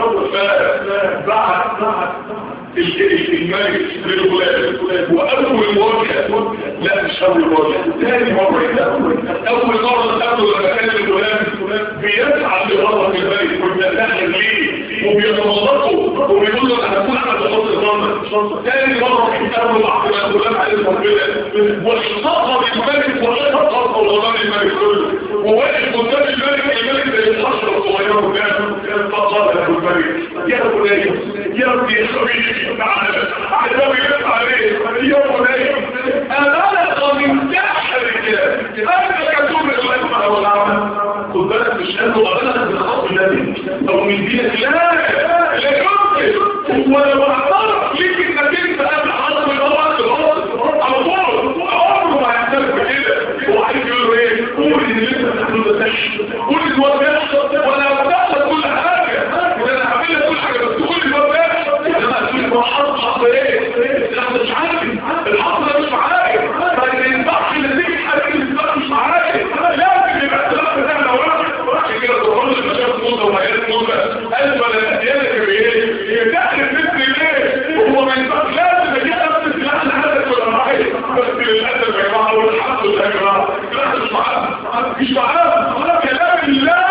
فبعد بعد الملك للغلام وأول مواجهة لا مش أول مواجهة ثاني مرة أول مرة تقابل لما كان الغلام بيسعى لغرض الملك ويتساهل ليه وبيتمضطه وبيقول له أنا هكون أنا بخط الغرض ثاني مرة يتقابل مع الغلام عليه ربنا واشتقى للملك واشتقى الغلام الملك كله وواقف قدام الملك الملك زي الحشرة الصغيرة قدامه فقال له الملك يا بني يا ابني يا حبيبي تعالى عدوي يطلع عليه يا بني أمانة من سحرك أنت كتوب الغيبة والعمل خد بالك مش قالوا أمانة من خط النبي أو من دينك لا لا يمكن ولو اعترف ليك انك انت قبل حصل الغلط على طول عمره ما يحتاج كده هو عايز يقول له ايه قول ان اللي انت بتعمله ده تحش قول ان هو بيحصل ولا بتحصل كل حاجه وانا هعمل لك كل حاجه بس قول ان هو بيحصل انما تقول هو حصل حصل ايه لا مش عارف الحصل ده مش معايا فما ينفعش نتيجه حاجه اللي مش معايا لازم يبقى السبب بتاعنا واحد عشان كده تقول لي مشاكل موضه وحياه موضه قال ولا مش معاه كلام الله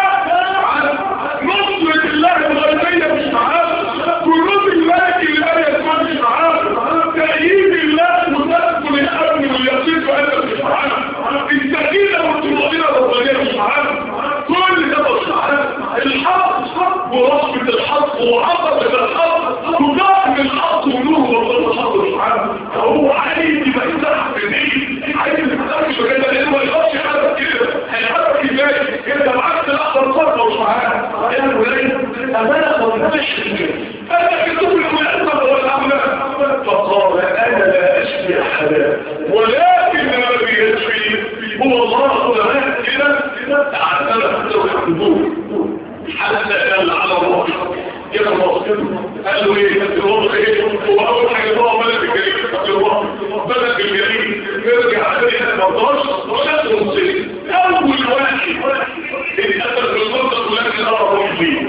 نصرة الله الغيبية مش معاه كنوز الملك الآية اسمها مش معاه تأييد الله وتدخل الأمن واليقين فأنت مش معاه السكينة والطمأنينة الربانية مش معاه كل ده مش معاه الحق ورحمة الحق وعظمة الحق تدعم الحق ونور والله الحق مش معاه هو عايز يبقى يفتح في الدين عايز يفتح في كده لانه ما يقدرش يحرك كده هيحرك ازاي انت معاك الاخضر فرقه مش معاه يا ولاد امانه ومش انا كتب المؤثر والعمل فقال انا لا اشفي احدا ولكن الذي يشفي هو الله سبحانه كده اعترف له الحدود حتى قال على الروح كده الروح قال له ايه الروح ايه هو اول حاجه هو ملك الجليل الروح ملك الجليل يرجع عليه ما رضاش ولا تنصي اول واحد اللي قتل في المنطقه ولكن ارى روح فيه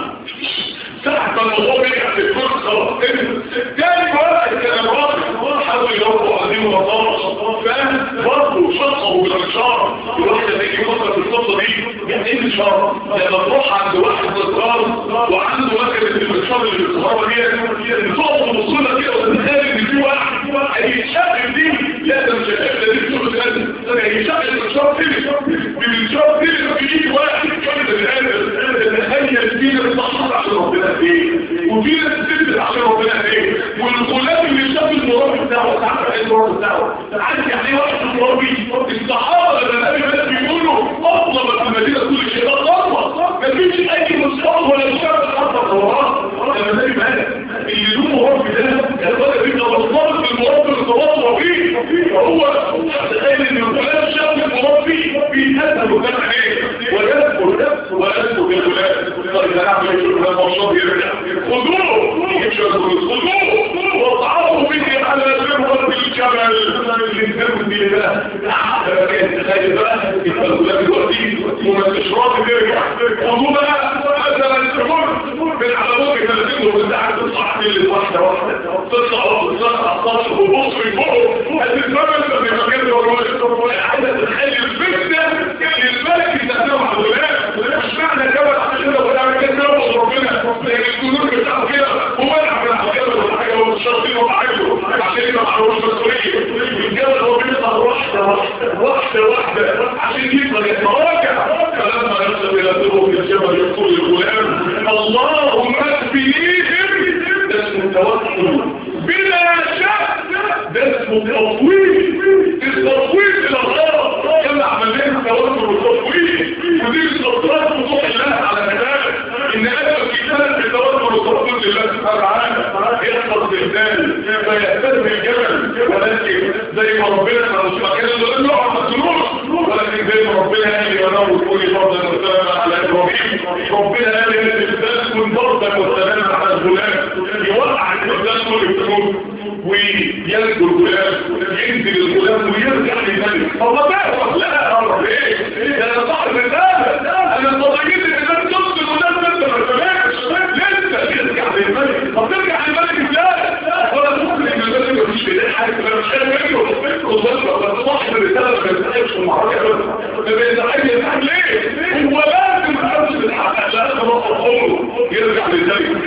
ساعة ما الموضوع بيرجع في الكل خلاص تاني واحد كان الراجل حاول يربط عظيم ومطار فاهم برضه شطه بالانشار الواحد اللي يجي يفكر في القصه دي يعني ايه انشار؟ لما تروح عند واحد مصرار وعنده مكنه الانشار اللي بالكهرباء دي تقف وتبص كده وتتخيل ان في واحد هيشغل دي لا ده مش هيشغل دي شغل ده هيشغل الانشار دي بالانشار دي بيجي واحد كده تخيل فينا الصحراء عشان ربنا ايه وفي ناس تكذب على ربنا ايه والغلام اللي شاف المراد بتاعه تعرف ايه المراد بتاعه عارف يعني ايه واحد مربي الصحابه لما النبي مات بيقولوا اطلب في المدينه كل شيء اطلب مفيش اي مصطلح ولا شاب حتى التوراه لما النبي مات اللي له مربي ده الراجل بيبقى مصطلح في المربي اللي تواصل فيه فهو تخيل ان الغلام شاف المربي بيتهزم وكان عليه ويذكر ويذكر بالغلام طيب هنعمل ايه الغلام والشاب يرجع خذوه خذوه وضعوه به على ذروة الجبل الانسان دي ده تخيل بقى الغلام دلوقتي وما تشرب يرجع خذوه بقى مثلا تمر من على بوك 30 وبتاع تطلع اللي واحده واحده تطلع وتطلع السطح وبص من فوق هتتفرج في مكان الروايه عايزه تتخيل الفتنه اللي الملك يستخدمها على الغلام مش معنى جبل عشان كده ولا كده نوصل ربنا لكن الجنود بتاعه كده هو يعمل على الجبل ولا حاجه هو الشرطين وقعده عشان يبقى معروف مسؤوليه الجبل هو بيطلع واحده واحده واحده واحده عشان يقدر يتراجع فلما يصل الى ذروه الجبل يقول الغلام اللهم اكفيهم ده اسمه التوكل بلا شك ده اسمه التطويل التطويل الى الله كما عملنا التوكل والتطويل ودي التطويل وضوح الله على كذلك ان هذا الكتاب بالتوكل والتطويل لله سبحانه وتعالى يحفظ الانسان فيهتز الجبل ولكن زي ما ربنا كان مش مكان اللي له على الذنوب ولكن زي ما ربنا قال يا رب كوني فرضا وسلاما على ابراهيم ربنا قال ان الانسان كن فرضا وسلاما على الغلام يوقع الانسان كل الذنوب وينزل الغلام ينزل الغلام ويرجع للملك الله تعرف لا اعرف ايه انا صاحب الرساله انا طبيعي الانسان تنزل والناس انت ما سمعتش لسه يرجع للملك طب ترجع للملك ازاي ولا ممكن ان الملك مفيش في حاجه انا مش عارف منه خد صاحب الرساله ما يستحقش في المعركه بس ما بيزعلش يزعل ليه هو لازم يمشي بالحق لازم يروح عمره يرجع للملك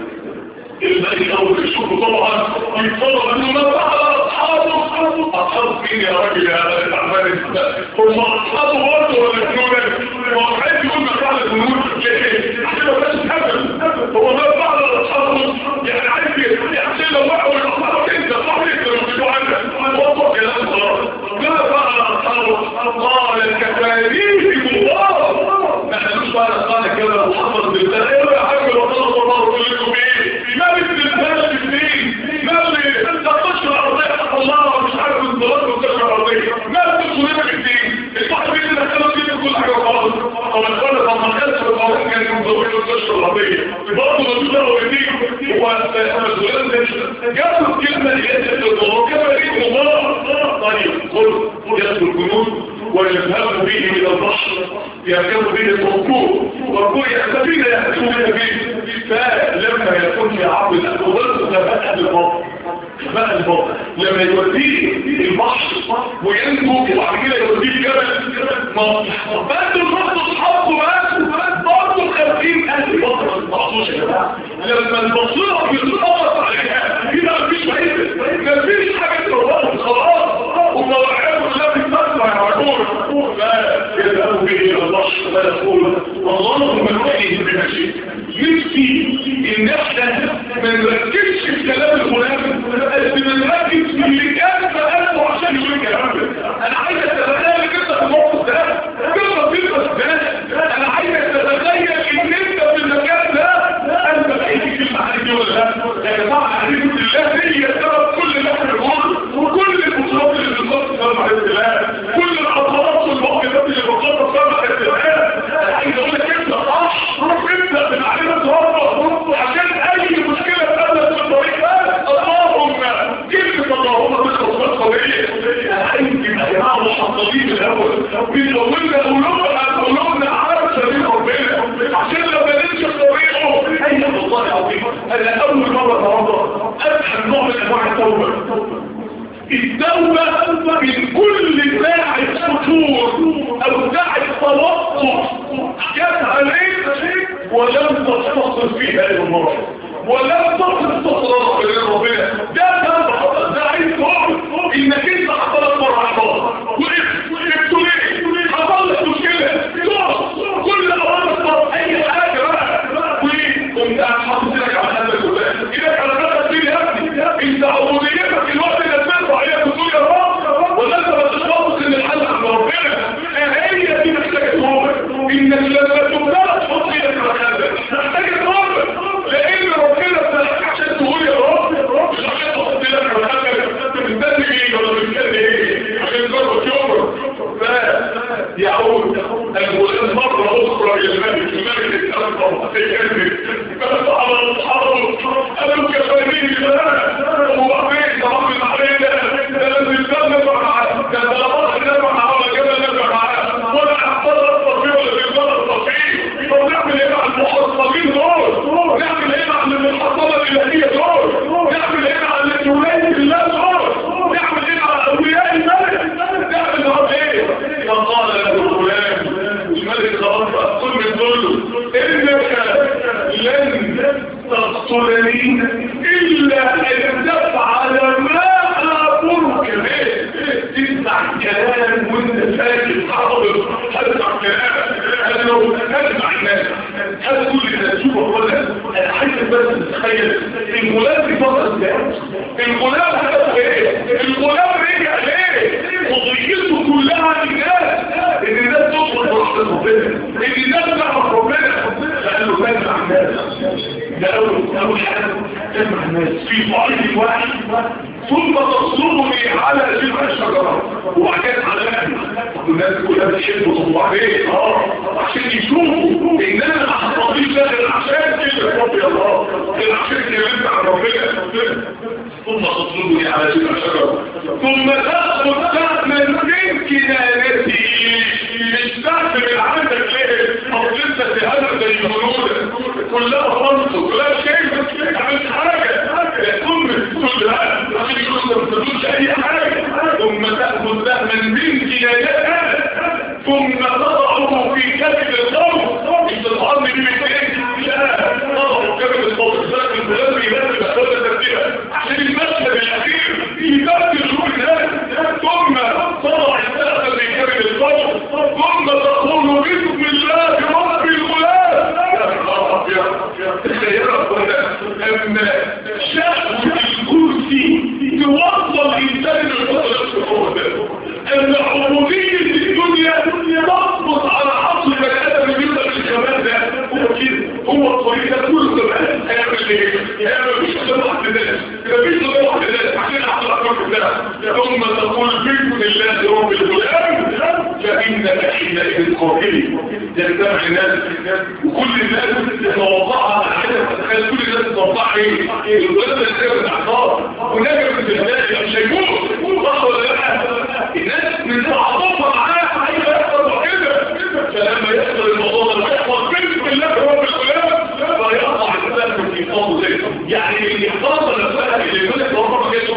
الملك اول يشوفه طبعا يتصور انه ما فعل اصحابه اصحاب مين يا راجل يا راجل العمال هم اصحابه برضه ولا جنونه هو عايز يقول ما فعل الجنود ليه عشان ما كانش هبل هو ما فعل اصحابه يعني عايز عشان لو وقعوا اصحابك انت صاحبك لو بتدعوا عنك وضع كلام خلاص ما فعل اصحابه قال كفاريهم الله ما حدوش بقى قال كده وحفظ بالله ايه يا حاج وخلص الله رسول لكم ايه ما بالنسبه للدين ما اللي انت تشرع ارضيه الله مش عارف الصلاه وتشرع ارضيه ما بتدخل لك الدين الصاحب اللي دخلوا فيه كل حاجه خلاص طب الخلق لما خلص القران كان ينظر له تشرع ارضيه برضه ما تشرع الدين هو المسؤولين جابوا الكلمه اللي هي الضرورة كما يريد الله طيب قل يدخل الجنود ويذهب به الى البحر يركب به الركوب والركوب يحتفين يحتفون به فلما يكون في عرض الأول فبدأ بالبطن بقى البحر لما يوديه البحر وينجو وبعد كده يوديه الجبل ما بس البحر اصحابه بس برضه خارجين اهل بحر ما تعطوش يا جماعه لما البصيره بيتطور عليها كده مفيش فايده مفيش حاجه تروح خلاص ومواعيده كلها بتتسمع يا عمر لا يذهب به الى البحر ويقول اللهم اهديه بما شئت نفسي ان احنا ما نركزش في كلام الغلام بس نركز في اللي كان فقاله عشان يقول الكلام ده انا عايز اتخيل كده في الموقف ده كده في ده انا عايز اتخيل ان انت في المكان ده انت بقيت في المعاني دي ولا لا يا جماعه عزيزي الله هي سبب كل اللي احنا بنقوله وكل البطولات اللي بنقصد سبب عز الله كل العطارات والموقفات اللي بنقصد سبب عز الله انا عايز اقول لك انت صح ابدا بالعلامه ربك عشان اي مشكله تقابلك في الطريق ده اللهم كلمه اللهم تخلص بس قويه يمكن يا جماعه محطين الاول بيطولنا قلوبنا قلوبنا على سبيل ربنا عشان لو ما نمشي طريقه اي والله العظيم انا اول مره اتوضا افهم نوع من انواع التوبه التوبة من كل ساعة فتور او ساعة توقف جات عليك ولم تتصل فيها الى المرة ولم تصل تصل الى ربنا ده ده ده عايز تقول انك انت حصلت مرة احباط وقفت ليه حصل لك مشكلة تقف كل اوامر اي حاجة بقى وقمت قاعد حاطط لك على هذا كلها ايدك على نفسك دي يا ابني انت عبوديتك الوقت اللي ترفع عليها تقول يا رب ولا انت ما تخلص ان الحل عند ربنا هي دي محتاجه توبه انك لما تبتلى تحط ايدك على خدك محتاجه توبه لان ربنا بتاعك عشان تقول يا رب مش عشان تحط ايدك على خدك مستني ايه ولا مستني ايه عشان تجرب يومك يعود الغلام مرة أخرى إلى الملك الملك الأكبر فقال على أصحابه قالوا كفانين الله وبعدين ترمم علينا لازم نبقى معاه كان طلبات نبقى معاه ولا كده نبقى معاه ولا أحضر التصفيق ولا بيضر التصفيق طب نعمل إيه مع المحصلين دول نعمل إيه مع المحصلة الإلهية دول نعمل إيه مع الولاية الله دول نعمل إيه مع أولياء الملك نعمل معاه إيه فقال له الغلام الملك خلاص كل من دول انك لن تقتلني الا ان تفعل ما امرك به تسمع كلام وانت ساكت حاضر هتسمع كلام انا لو هسمع الناس هذا كل اللي تشوفه ولا انا عايز بس تتخيل الغلام دي فتره ازاي الغلام هدفه ايه الغلام رجع ليه قضيته كلها للناس ان الناس تدخل برحمة ربنا ان الناس تعرف ربنا قال له تسمع الناس ده اول اول حاجه تسمع الناس في طريق واحد ثم تصلبني على جذع الشجره وبعدين على اهلي الناس كلها بتحب وبعدين اه عشان يشوفوا ان انا ما حصليش ده غير عشان كده ربي الله غير عشان كلمت عن ربنا ثم تصلبني على جذع الشجره ثم تاخذ سهما من كنانتي مش سهم من عندك ليه اصل انت سهامك زي المنوده كلها فرص كلها شيء عملت حاجه ثم تقول لا عشان يكون ما تقولش اي حاجه ثم تاخذ سهما من كنانتها ثم تضعه في كتف القوم انت الارض دي بتاعك لا تضعه في كتف القوم الفلك الفلان بيبان بأسوال ترتيبها عشان المشهد الاخير يبان شوف الناس ثم تضع السقف في كتف القوم ثم تقول بسم الله رب الغلام يا رب تخيل ربنا اما شهوة الكرسي توصل الانسان للقوة ان عبودية الدنيا تضبط على عصر بني ادم يبقى الكمال ده هو كده هو الطريق ده كله كمان هيعمل ايه؟ هيعمل مش صباح للناس مفيش صباح للناس عشان احصل اكبر ده ثم تقول بسم الله رب الغلام فانك حينئذ قابلي يجتمع الناس وكل الناس تتوضعها على تخيل كل الناس تتوضعها ايه؟ الغلام ده ازاي بتعطار هناك من الناس مش هيموت صح ولا لا؟ الناس من تعاطفها معاه عايزه يحصل كده فلما يحصل الموضوع ده ويحصل بسم الله رب الغلام فيقع الانسان في صوته زي يعني اللي احترم نفسها اللي يقول لك ربنا ما جاش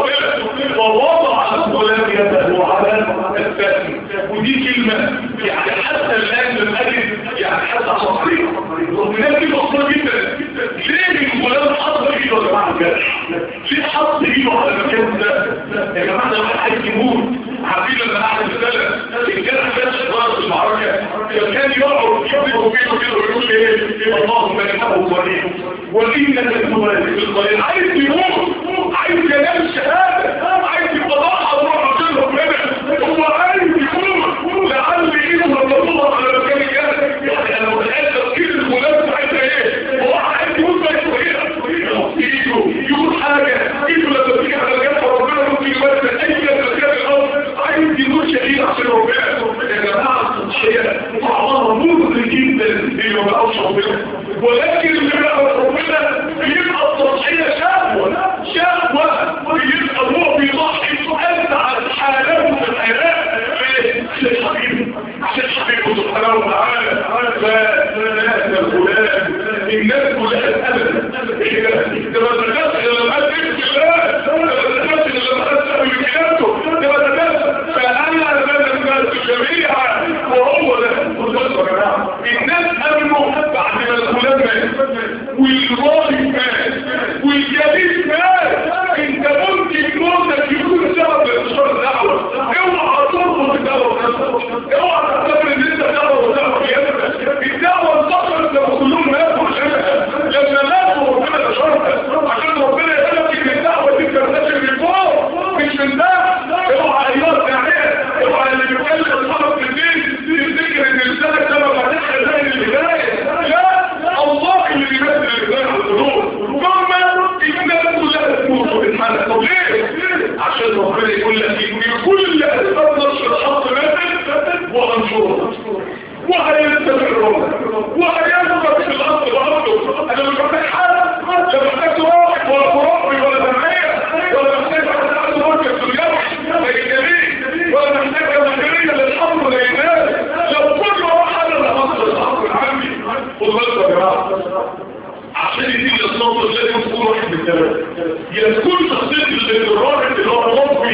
الرحمن ووضع الغلام يده على الفم ودي كلمة يعني حتى الآن لم أجد يعني حتى صحيح ومنها دي بسيطة جدا ليه الغلام حط ايده يا جماعة الجرح ليه حط ايده على المكان ده يا جماعة ده واحد يموت عارفين لما قعد السنة الجرح ده شغال في المعركة كان يقعد يبقى وبينه كده ويقول ايه اللهم انه ولي وإنك تبارك القليل عايز يموت عايز ينام شهادة عايز يبقى ضاحى وروح عشان ربنا هو عايز يموت لعل ايده لما تضغط على مكان الجهل يعني انا متخيل تفكير المنافس عايز ايه هو عايز يموت بقى شويه ايده يقول حاجه ايده لما تيجي على جنب ربنا ممكن يمثل اي مكان الارض عايز يموت شهيد عشان ربنا يا جماعه التضحيه طعمها ممكن جدا اللي ما بقاش ربنا ولكن اللي بقى ربنا بيبقى التضحيه شهوه شهوه بيبقى هو بيضحي اسعد حالاته في الحياه عشان الحبيب عشان الحبيب سبحانه وتعالى فهذا الغلام الناس كلها ابدا ده ما تنساش لما قال بسم الله ده ما تنساش لما قال سبب كلامته ده ما تنساش فانا لنا الناس جميعا وهو ده الناس امنوا بعد ما الغلام مات والراجل مات والجليس مات انت ممكن موتك يكون سبب لانتشار الدعوه اوعى تربط الدعوه بنفسك اوعى تعتبر ان انت دعوه ودعوه بيدك الدعوه انتشرت لما كلهم ماتوا عشانها لما ماتوا ربنا نشرها عشان ربنا يقولك ان الدعوه دي تنتشر من فوق مش من تحت اوعى ايها الداعيه اوعى اللي بيتكلم الطلب في الدين تفتكر ان لسانك ده ما فتحش زي الهدايه لا الله اللي بيمثل الهدايه على القلوب ثم الناس كلها تموت وتتحرك طب ليه؟ عشان ربنا يقول لك ان كل اسباب نشر الحق ماتت وانشرها وهيستمرون وهيثبت في الارض برضه انا مش محتاج حاجه لا محتاج واحد ولا خرافي ولا جمعيه ولا محتاج واحد عنده مركز في الجامعه زي الجميل ولا محتاج مديريه للحق للناس لو كل واحد انا هنصر الحق العامي خد بالك يا جماعه عشان يديك الصوت لازم تكون واحد من الثلاثة يا تكون شخصية الراجل اللي هو ربي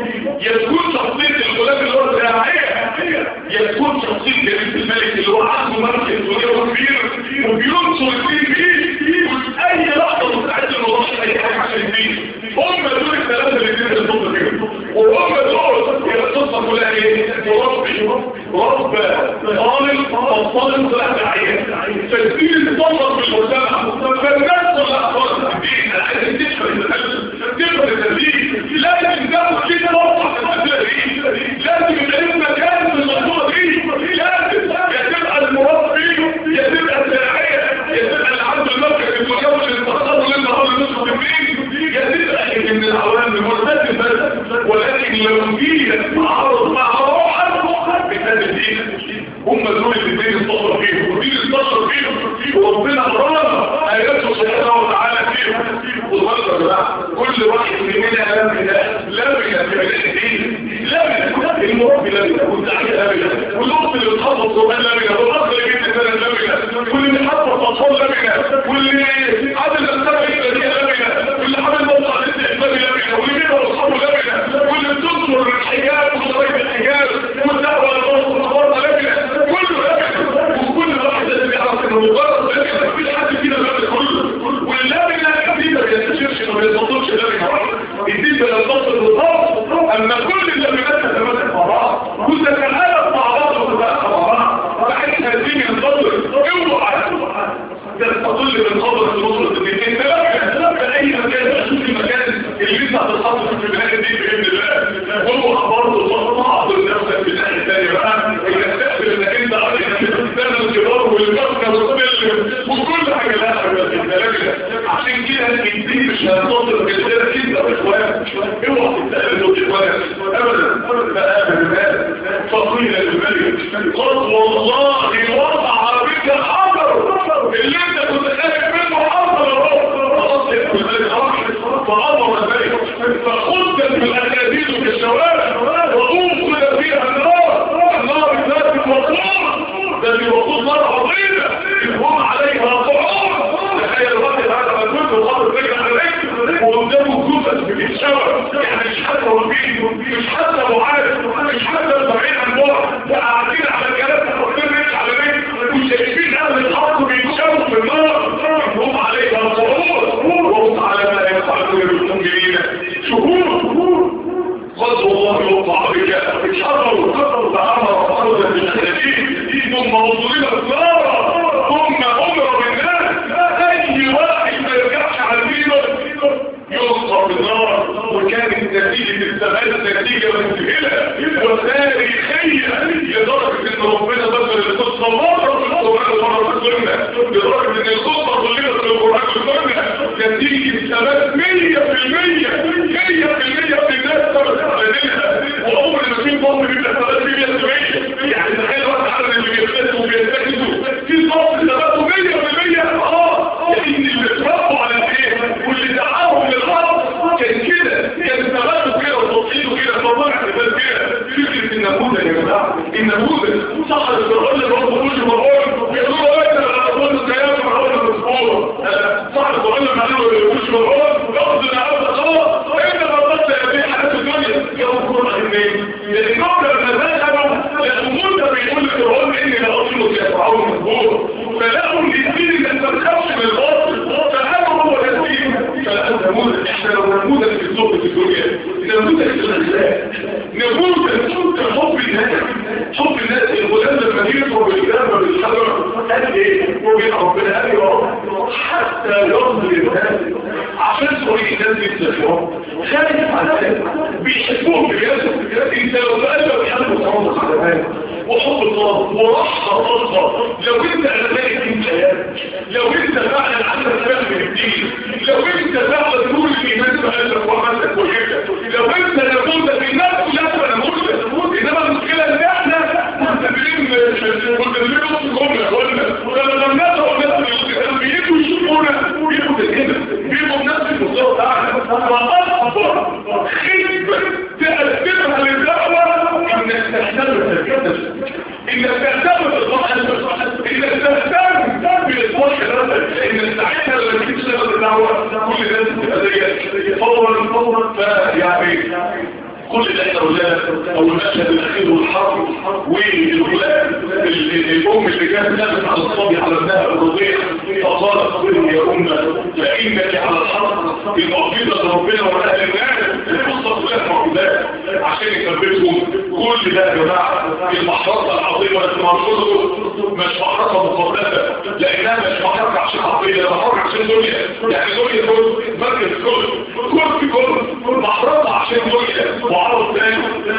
يا تكون شخصية الغلام اللي هو الداعية يا تكون شخصية جليل الملك اللي هو عنده مركز وله كبير وبينصر الدين بيه وفي أي لحظة مستعد إنه يضحي أي حاجة عشان الدين هم دول الثلاثة اللي دين الصوت فيهم وهم دول هي القصة كلها إيه؟ ربي رب ظالم فالظالم طلع داعية فالدين انتصر في المجتمع فالناس ولا أفضل الدين عايز تشفر المثل تشفر التدريب لازم تاخد كده موقع في المسألة دي لازم يبقى لنا مكان في الموضوع دي لازم يا تبقى المربي يا تبقى الداعية يا تبقى اللي عنده المركز المجاوز اللي تخطط لنا هو اللي نصف الدين يا تبقى من العوام المرتد بس ولكن لو جيت تعرض مع روحك بهذا الدين هم دول الدين انتصر فيهم والدين انتصر فيهم وربنا أمرنا آياته سبحانه وتعالى فيهم والله يا جماعة كل واحد مننا لابنا لابنا في مجال الدين لابنا المربي لابنا والداعية لابنا والأخت اللي بتحفظ قرآن لابنا والأخ اللي جبت سنة لابنا واللي بيحفظ أطفال لابنا واللي عدد الأسنة الإسلامية لابنا واللي حامل موقع الاستحبابي لابنا واللي بيقرأ أصحابه لابنا واللي بتنصر الحجاب وشرايط الحجاب والدعوة للنصر والنصر لابنا كله لابنا وكل واحد لازم يعرف انه مجرد لابنا مفيش حد فينا لابنا كله واللابنا الدين ما بينتشرش ما بينتصرش لابنا الدين بينتصر بالضبط اما كل اللابنات تتماسك مع بعض كل تتعالى مع بعض وتتبقى مع بعض بحيث الدين ينتصر اوعى تستظل بالقدر في نصرة الدين انت لابنا في اي مكان تشوف المكان اللي انت هتتحط في بلاد الدين باذن الله وهو برضه بعض الناس في الناحيه الثانيه بقى يستقبل انك انت عارف الانسان الكبار والمركز والسلم وكل حاجه لها عشان كده الدين مش هينتصر بالذات كده اخوان اوعى تستقبلوا اخوان ابدا ابدا فقيل الملك قد والله وضع بك حجر اللي انت كنت خارج منه حجر خلاص يا الملك فأمر الملك فخدت بالأكاديد في الشوارع وأوصل فيها النار النار ذات الوقود ده الوقود نار عظيمة يكون عليها طعام تخيل الواحد هذا ما كنت وخاطر رجل على رجل وقدامه جثث في الشوارع متفوقين مش حتى معارف مش حتى البعيد عن بعد لا قاعدين على الكلام واخدين ريش على ريش وشايفين اهل الحق بيتشاوروا في النار هم عليها صعود وهم على ما يفعلون بالمؤمنين شهود قد الله يوقع بك اتحرروا فأمر فردا بالخلفين ثم وصلنا النار ثم أمر بالناس أي واحد ما يرجعش على دينه يلقى بالنار وكانت نتيجة الزمان نتيجة مذهلة وتاريخية لدرجة ان ربنا بدل القصة مرة في القرآن ومرة في السنة لدرجة ان القصة كلها في القرآن والسنة نتيجة ثبات مية في المية مية في المية في الناس ثبت عليها وأول ما في ضم بيبقى ثبات مية في المية يعني تخيل واحد عدد اللي بيختلفوا وبيتخذوا في ضم ثباته مية في المية اه لأن اللي اتربوا على الايه واللي دعاهم للحق كان كده كان ثباته كده وتوصيله كده فطلع ثبات كده فكرة النموذج يا جماعة النموذج صح الفرعون اللي برضه كل فرعون يقولوا ايه ده فرعون الكيان فرعون المسؤول صح الفرعون لما قالوا مش فرعون ياخذ العبد خلاص ايه ده بطلت يا بيه حياة الدنيا يوم فرع النبي لان قبل ما ذهبوا الامور ده بيقول لفرعون اني لا اصلك يا فرعون مسؤول فلقوا الدين ان انت ما تخافش من الباطل فقالوا هو ده الدين فانت نموذج احنا لو نموذج في الزهد في الدنيا نموذج في الاخلاق نموذج حب الناس حب الناس الغلام لما يضرب الجامة بالحجر قال ايه وبين ربنا قال يا رب حتى يرضي الناس عشان طريق الناس يتسلمون خايف على بيحبوهم بجد انت لو بقى بيحبوا صوت على وحب الله ورحمة الله لو انت أغنيت انت لو انت فعلا عندك فهم الدين لو انت فعلا تقول الإيمان بقلبك وعملك وجهك لو انت نموذج الناس لا نموذج انما المشكلة ان احنا مستمرين مستمرين نص جملة ولا ولما الناس والناس بيجوا يشوفونا بيجوا كده بيجوا بنفس المستوى بتاعنا فأكبر خدمة تقدمها للدعوة انك تحتمل الكذب انك تهتم بالصحة انك تهتم بالصحة انك ساعتها لما تيجي تشتغل الدعوة كل الناس تبقى زيك فورا فورا فيعني كل اللي احنا قلناه او المشهد الاخير والحرب والغلام الام اللي كانت نامت على الصبي على ابنها الرضيع فقالت صبري يا امه فانك على الحرب بمعجزه ربنا واهل النار القصه كلها موجودات عشان يثبتهم كل ده يا جماعه المحرقه العظيمه اللي مرفوضه مش محرقه مقدسه لانها مش محرقه عشان عقيده ده محرقه عشان دنيا يعني دنيا كل مركز كل كل كل محرقه عشان دنيا وعرض تاني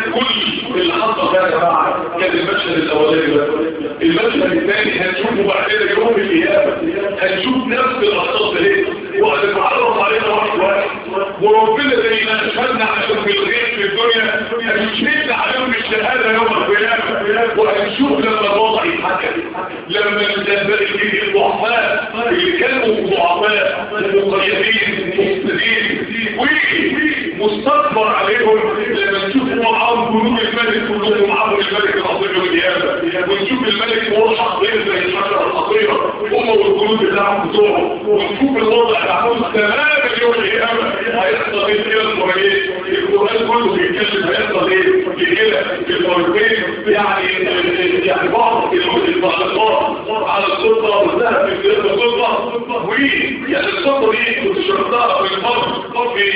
كل اللي حصل ده يا جماعه كان المشهد الاولاني ده المشهد الثاني هنشوفه بعد كده يوم القيامه هنشوف نفس الاخطاء ده وهنتعرض عليها واحد واحد وربنا زي ما اشهدنا عشان في الغيب في الدنيا هنشهد عليهم الشهاده يوم القيامه وهنشوف لما الوضع يتحكم لما الضعفاء اللي كانوا ضعفاء مقيدين مفسدين ومستكبر عليهم لما نشوف معاهم جنود الملك كلهم معاهم الملك العظيم يوم القيامه ونشوف الملك وهو حقير زي الحجره الحقيره هم والجنود بتاعهم بتوعه ونشوف الوضع العمود تماما يوم القيامه هيحصل ايه كده المريض القران كله بيتكلم هيحصل ايه كده المريضين يعني يعني بعض المعلقات على السلطه والذهب في السلطه ويعني السلطه دي كنت شرطها في الفرق في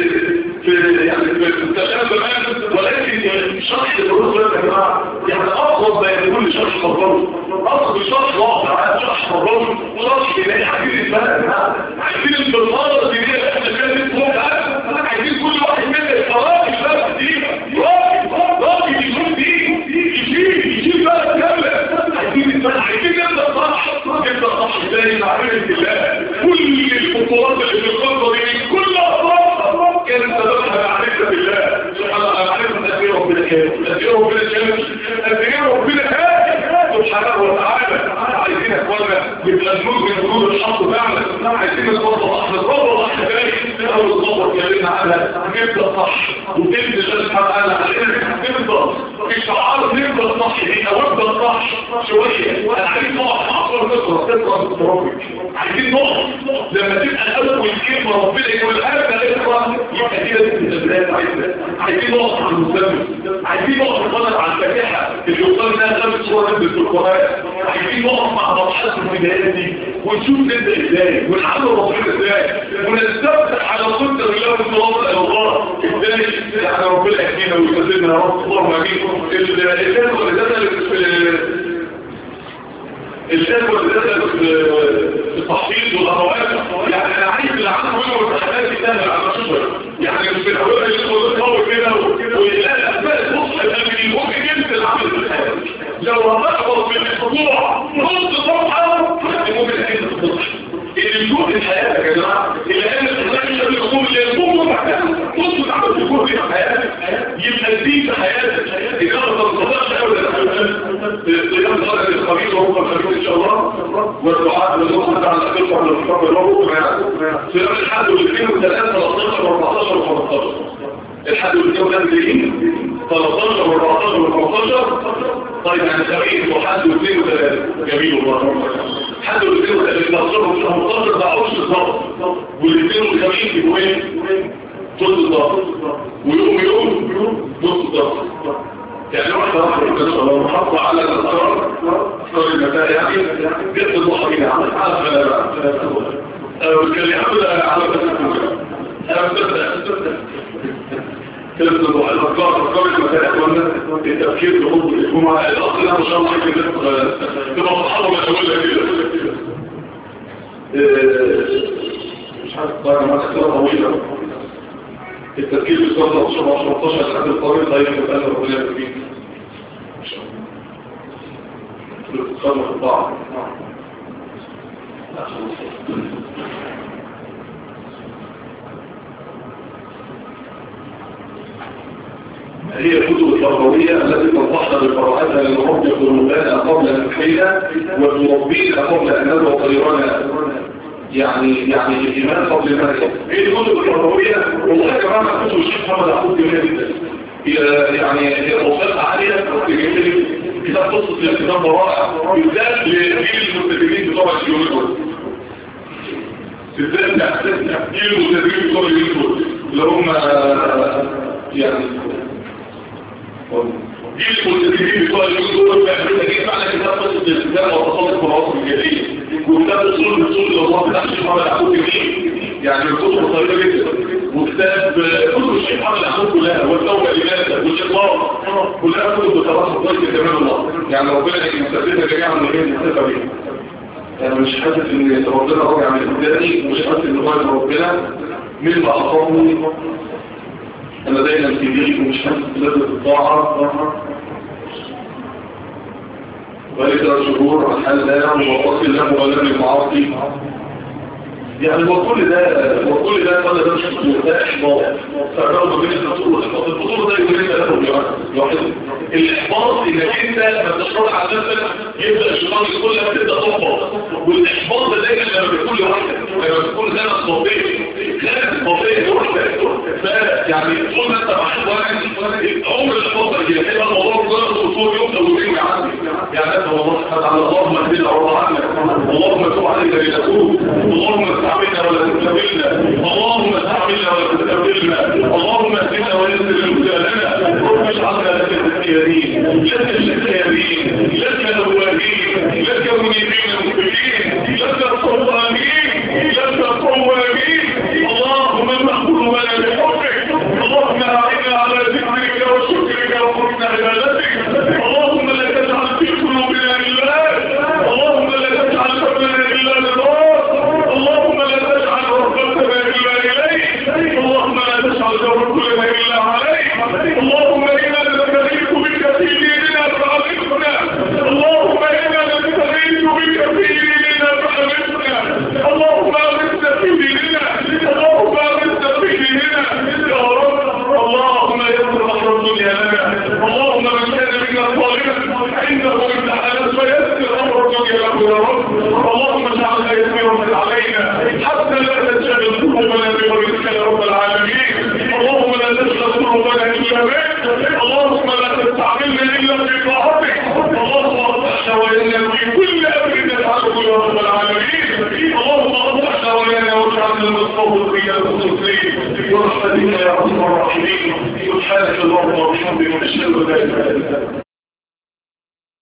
في يعني في التشابه زمان ولكن شرح الدروس ده يا جماعه يعني اقرب بين كل شرح مفروض اقرب شرح واقع شرح مفروض شرح يلاقي حديث الفهم عايزين البرمجه دي اللي احنا كانت فوق عايزين كل واحد منا يقرا الفهم دي راجل راجل يكون دي يشيل يشيل بقى كامله عايزين الفهم عايزين نبدا صح نبدا صح ازاي معرفه الله كل الخطوات اللي في الخطه دي كلها صح كانت سببها معرفه بالله سبحان الله معرفه قد ايه ربنا كامل قد ايه ربنا كامل قد ايه ربنا كامل سبحانه وتعالى عايزين اخوانا يبقى النور من نور الحق فعلا عايزين نتوضا احنا نتوضا احنا تاني من اول خطوه اتكلمنا عنها نبدا صح وتبدا شرح على علينا نبدا الشعار نبدا صح هنا وابدا صح شويه انا عايز نقف مع صوره تقرا تقرا بالترابط عايزين نقف لما تبقى اول كلمه ربنا يقول هذا اقرا يبقى كده التدريبات عايزه عايزين نقف على المسلم عايزين نقف نتفرج على الفاتحه اللي وصلنا لها خمس صور في القران عايزين نقف مع مرحله البدايات دي ونشوف نبدا ازاي ونعلم ربنا ازاي ونستفتح على قدر الله بالصلاه الاوغار ازاي يعني ربنا يهدينا ويسلمنا يا رب اللهم امين الكلمه اللي دخلت الشاب اللي دخلت في التحفيظ والاخوات يعني انا عايز اللي عنده منه والتحديات تسهل على الشجر يعني مش بنقول اللي هو يتطور كده ويلاقي الاسماء الوسطى الامني ممكن جنس العمل لو هتحفظ من الاسبوع نص صفحه ممكن جنس الصفحه الجهد الحياة يا جماعة اللي قال الإسلام اللي يقوم اللي يقوم بعدها نص تعمل في كل حياتك يبقى دي في حياتك إذا ما تنصدقش أولا صيام صلاة الخميس وهو الخميس إن شاء الله والدعاء والنص بتاع الأخير وعلى الفطر الرابط صيام الحد والاثنين والثلاثة 13 و14 و15 الحد والاثنين والثلاثين 13 و14 و15 طيب يعني خميس وحد واثنين وثلاثة جميل والله حد والاثنين والثلاثين 13 و15 ده عرش الضغط والاثنين والخميس يبقوا ايه؟ نص الضغط ويوم يوم نص الضغط يعني واحدة واحدة كده لو محافظة على الأسرار أسرار المساء يعني جد المحرمين عمل عارف والكلمات على كلمة الأفكار أفكار المساء أخوانا التفكير بخطب الجمعة الأصل أنا مش هعمل حاجة تبقى صحابة ما أقولها كده مش عارف طبعا ما أكثر طويلة التفكير في الصلاة 13 لحد الطريق لا يمكن أن ربنا يكفيك إن شاء الله الاتصال في البعض هي الكتب التربوية التي تنصحنا بقراءتها لنربي قلوبنا قبل أن نحييها وتربينا قبل أن ندعو طيرنا يعني يعني الإيمان قبل ما ايه الكتب التربوية والله يا جماعة كتب الشيخ محمد عبود جميلة جدا يعني هي توصيلها عالية جميلة كتاب قصة الكتاب رائع بالذات لجيل المستفيدين بطبع اليومين بالذات جيل المستفيدين بطبع اليومين اللي هم يعني جيل المستفيدين بطبع اليومين محتاجين معنى كتاب قصة الكتاب وتصالح التواصل الجديد وكتاب اصول اصول الله بتاع الشيخ محمد عبود جميل يعني الكتب طيبه جدا وكتاب كتب الشيخ محمد عبود كلها والتوبه لماذا والاخلاص كلها كتب بتراث طيب جمال الله يعني ربنا يستفيدنا جميعا من هي المستفى بيها يعني مش حاسس ان ربنا راجع من قدامي ومش حاسس ان راجع ربنا مما اصابني انا دايما في ديك ومش حاسس بلذة الطاعه وإذا شهور حلا وفصل له ولم المعاصي يعني وكل ده وكل ده قال ده مش ده احباط فالرغم من الفطور والإحباط الفطور ده يقول انت له لوحده الإحباط انك انت ما تشرح على نفسك يبدأ الشيطان يقول لك تبدأ تحبط والإحباط ده دايما لما بيكون لوحدك لما بيكون خانة صوتية خانة صوتية لوحدك فيعني طول ما انت مع واحد عمر الإحباط ده كده هيبقى الموضوع كله اصول يوم او يومين ويعدي يعني انت والله سبحانه وتعالى اللهم اهدنا وارضى عنك اللهم تب علينا لنتوب اللهم استعملنا ولا تستبدلنا اللهم استعملنا ولا تستبدلنا اللهم اهدنا ويسر المسالنا رب اجعلنا لك الخيارين لك الشكارين لك الأوابين لك منيبين المسلمين لك الصوامين لك الصوامين اللهم مقبول لنا بحبك اللهم اعنا على ذكرك وشكرك وحسن عبادتك اللهم لا تجعل في قلوبنا الا اللهم لا تجعل حبنا الا لله اللهم لا تجعل رغبتنا الا اليك اللهم لا تجعل توكلنا الا عليك اللهم انا نستغيث بك في ديننا فعرفنا اللهم انا نستغيث بك في ديننا فعرفنا اللهم اغثنا في ديننا اللهم اغثنا في ديننا يا رب اللهم يسر امر الدنيا لنا اللهم من كان منا ظالما عنده امتحانات فيسر امر الدنيا له يا رب اللهم اجعلنا يسيرا علينا حتى لا تنشغل قلوبنا بغيرك نصوت بك المسلمين برحمتك يا ارحم الراحمين سبحانك اللهم وبحمدك نشهد ان لا اله الا انت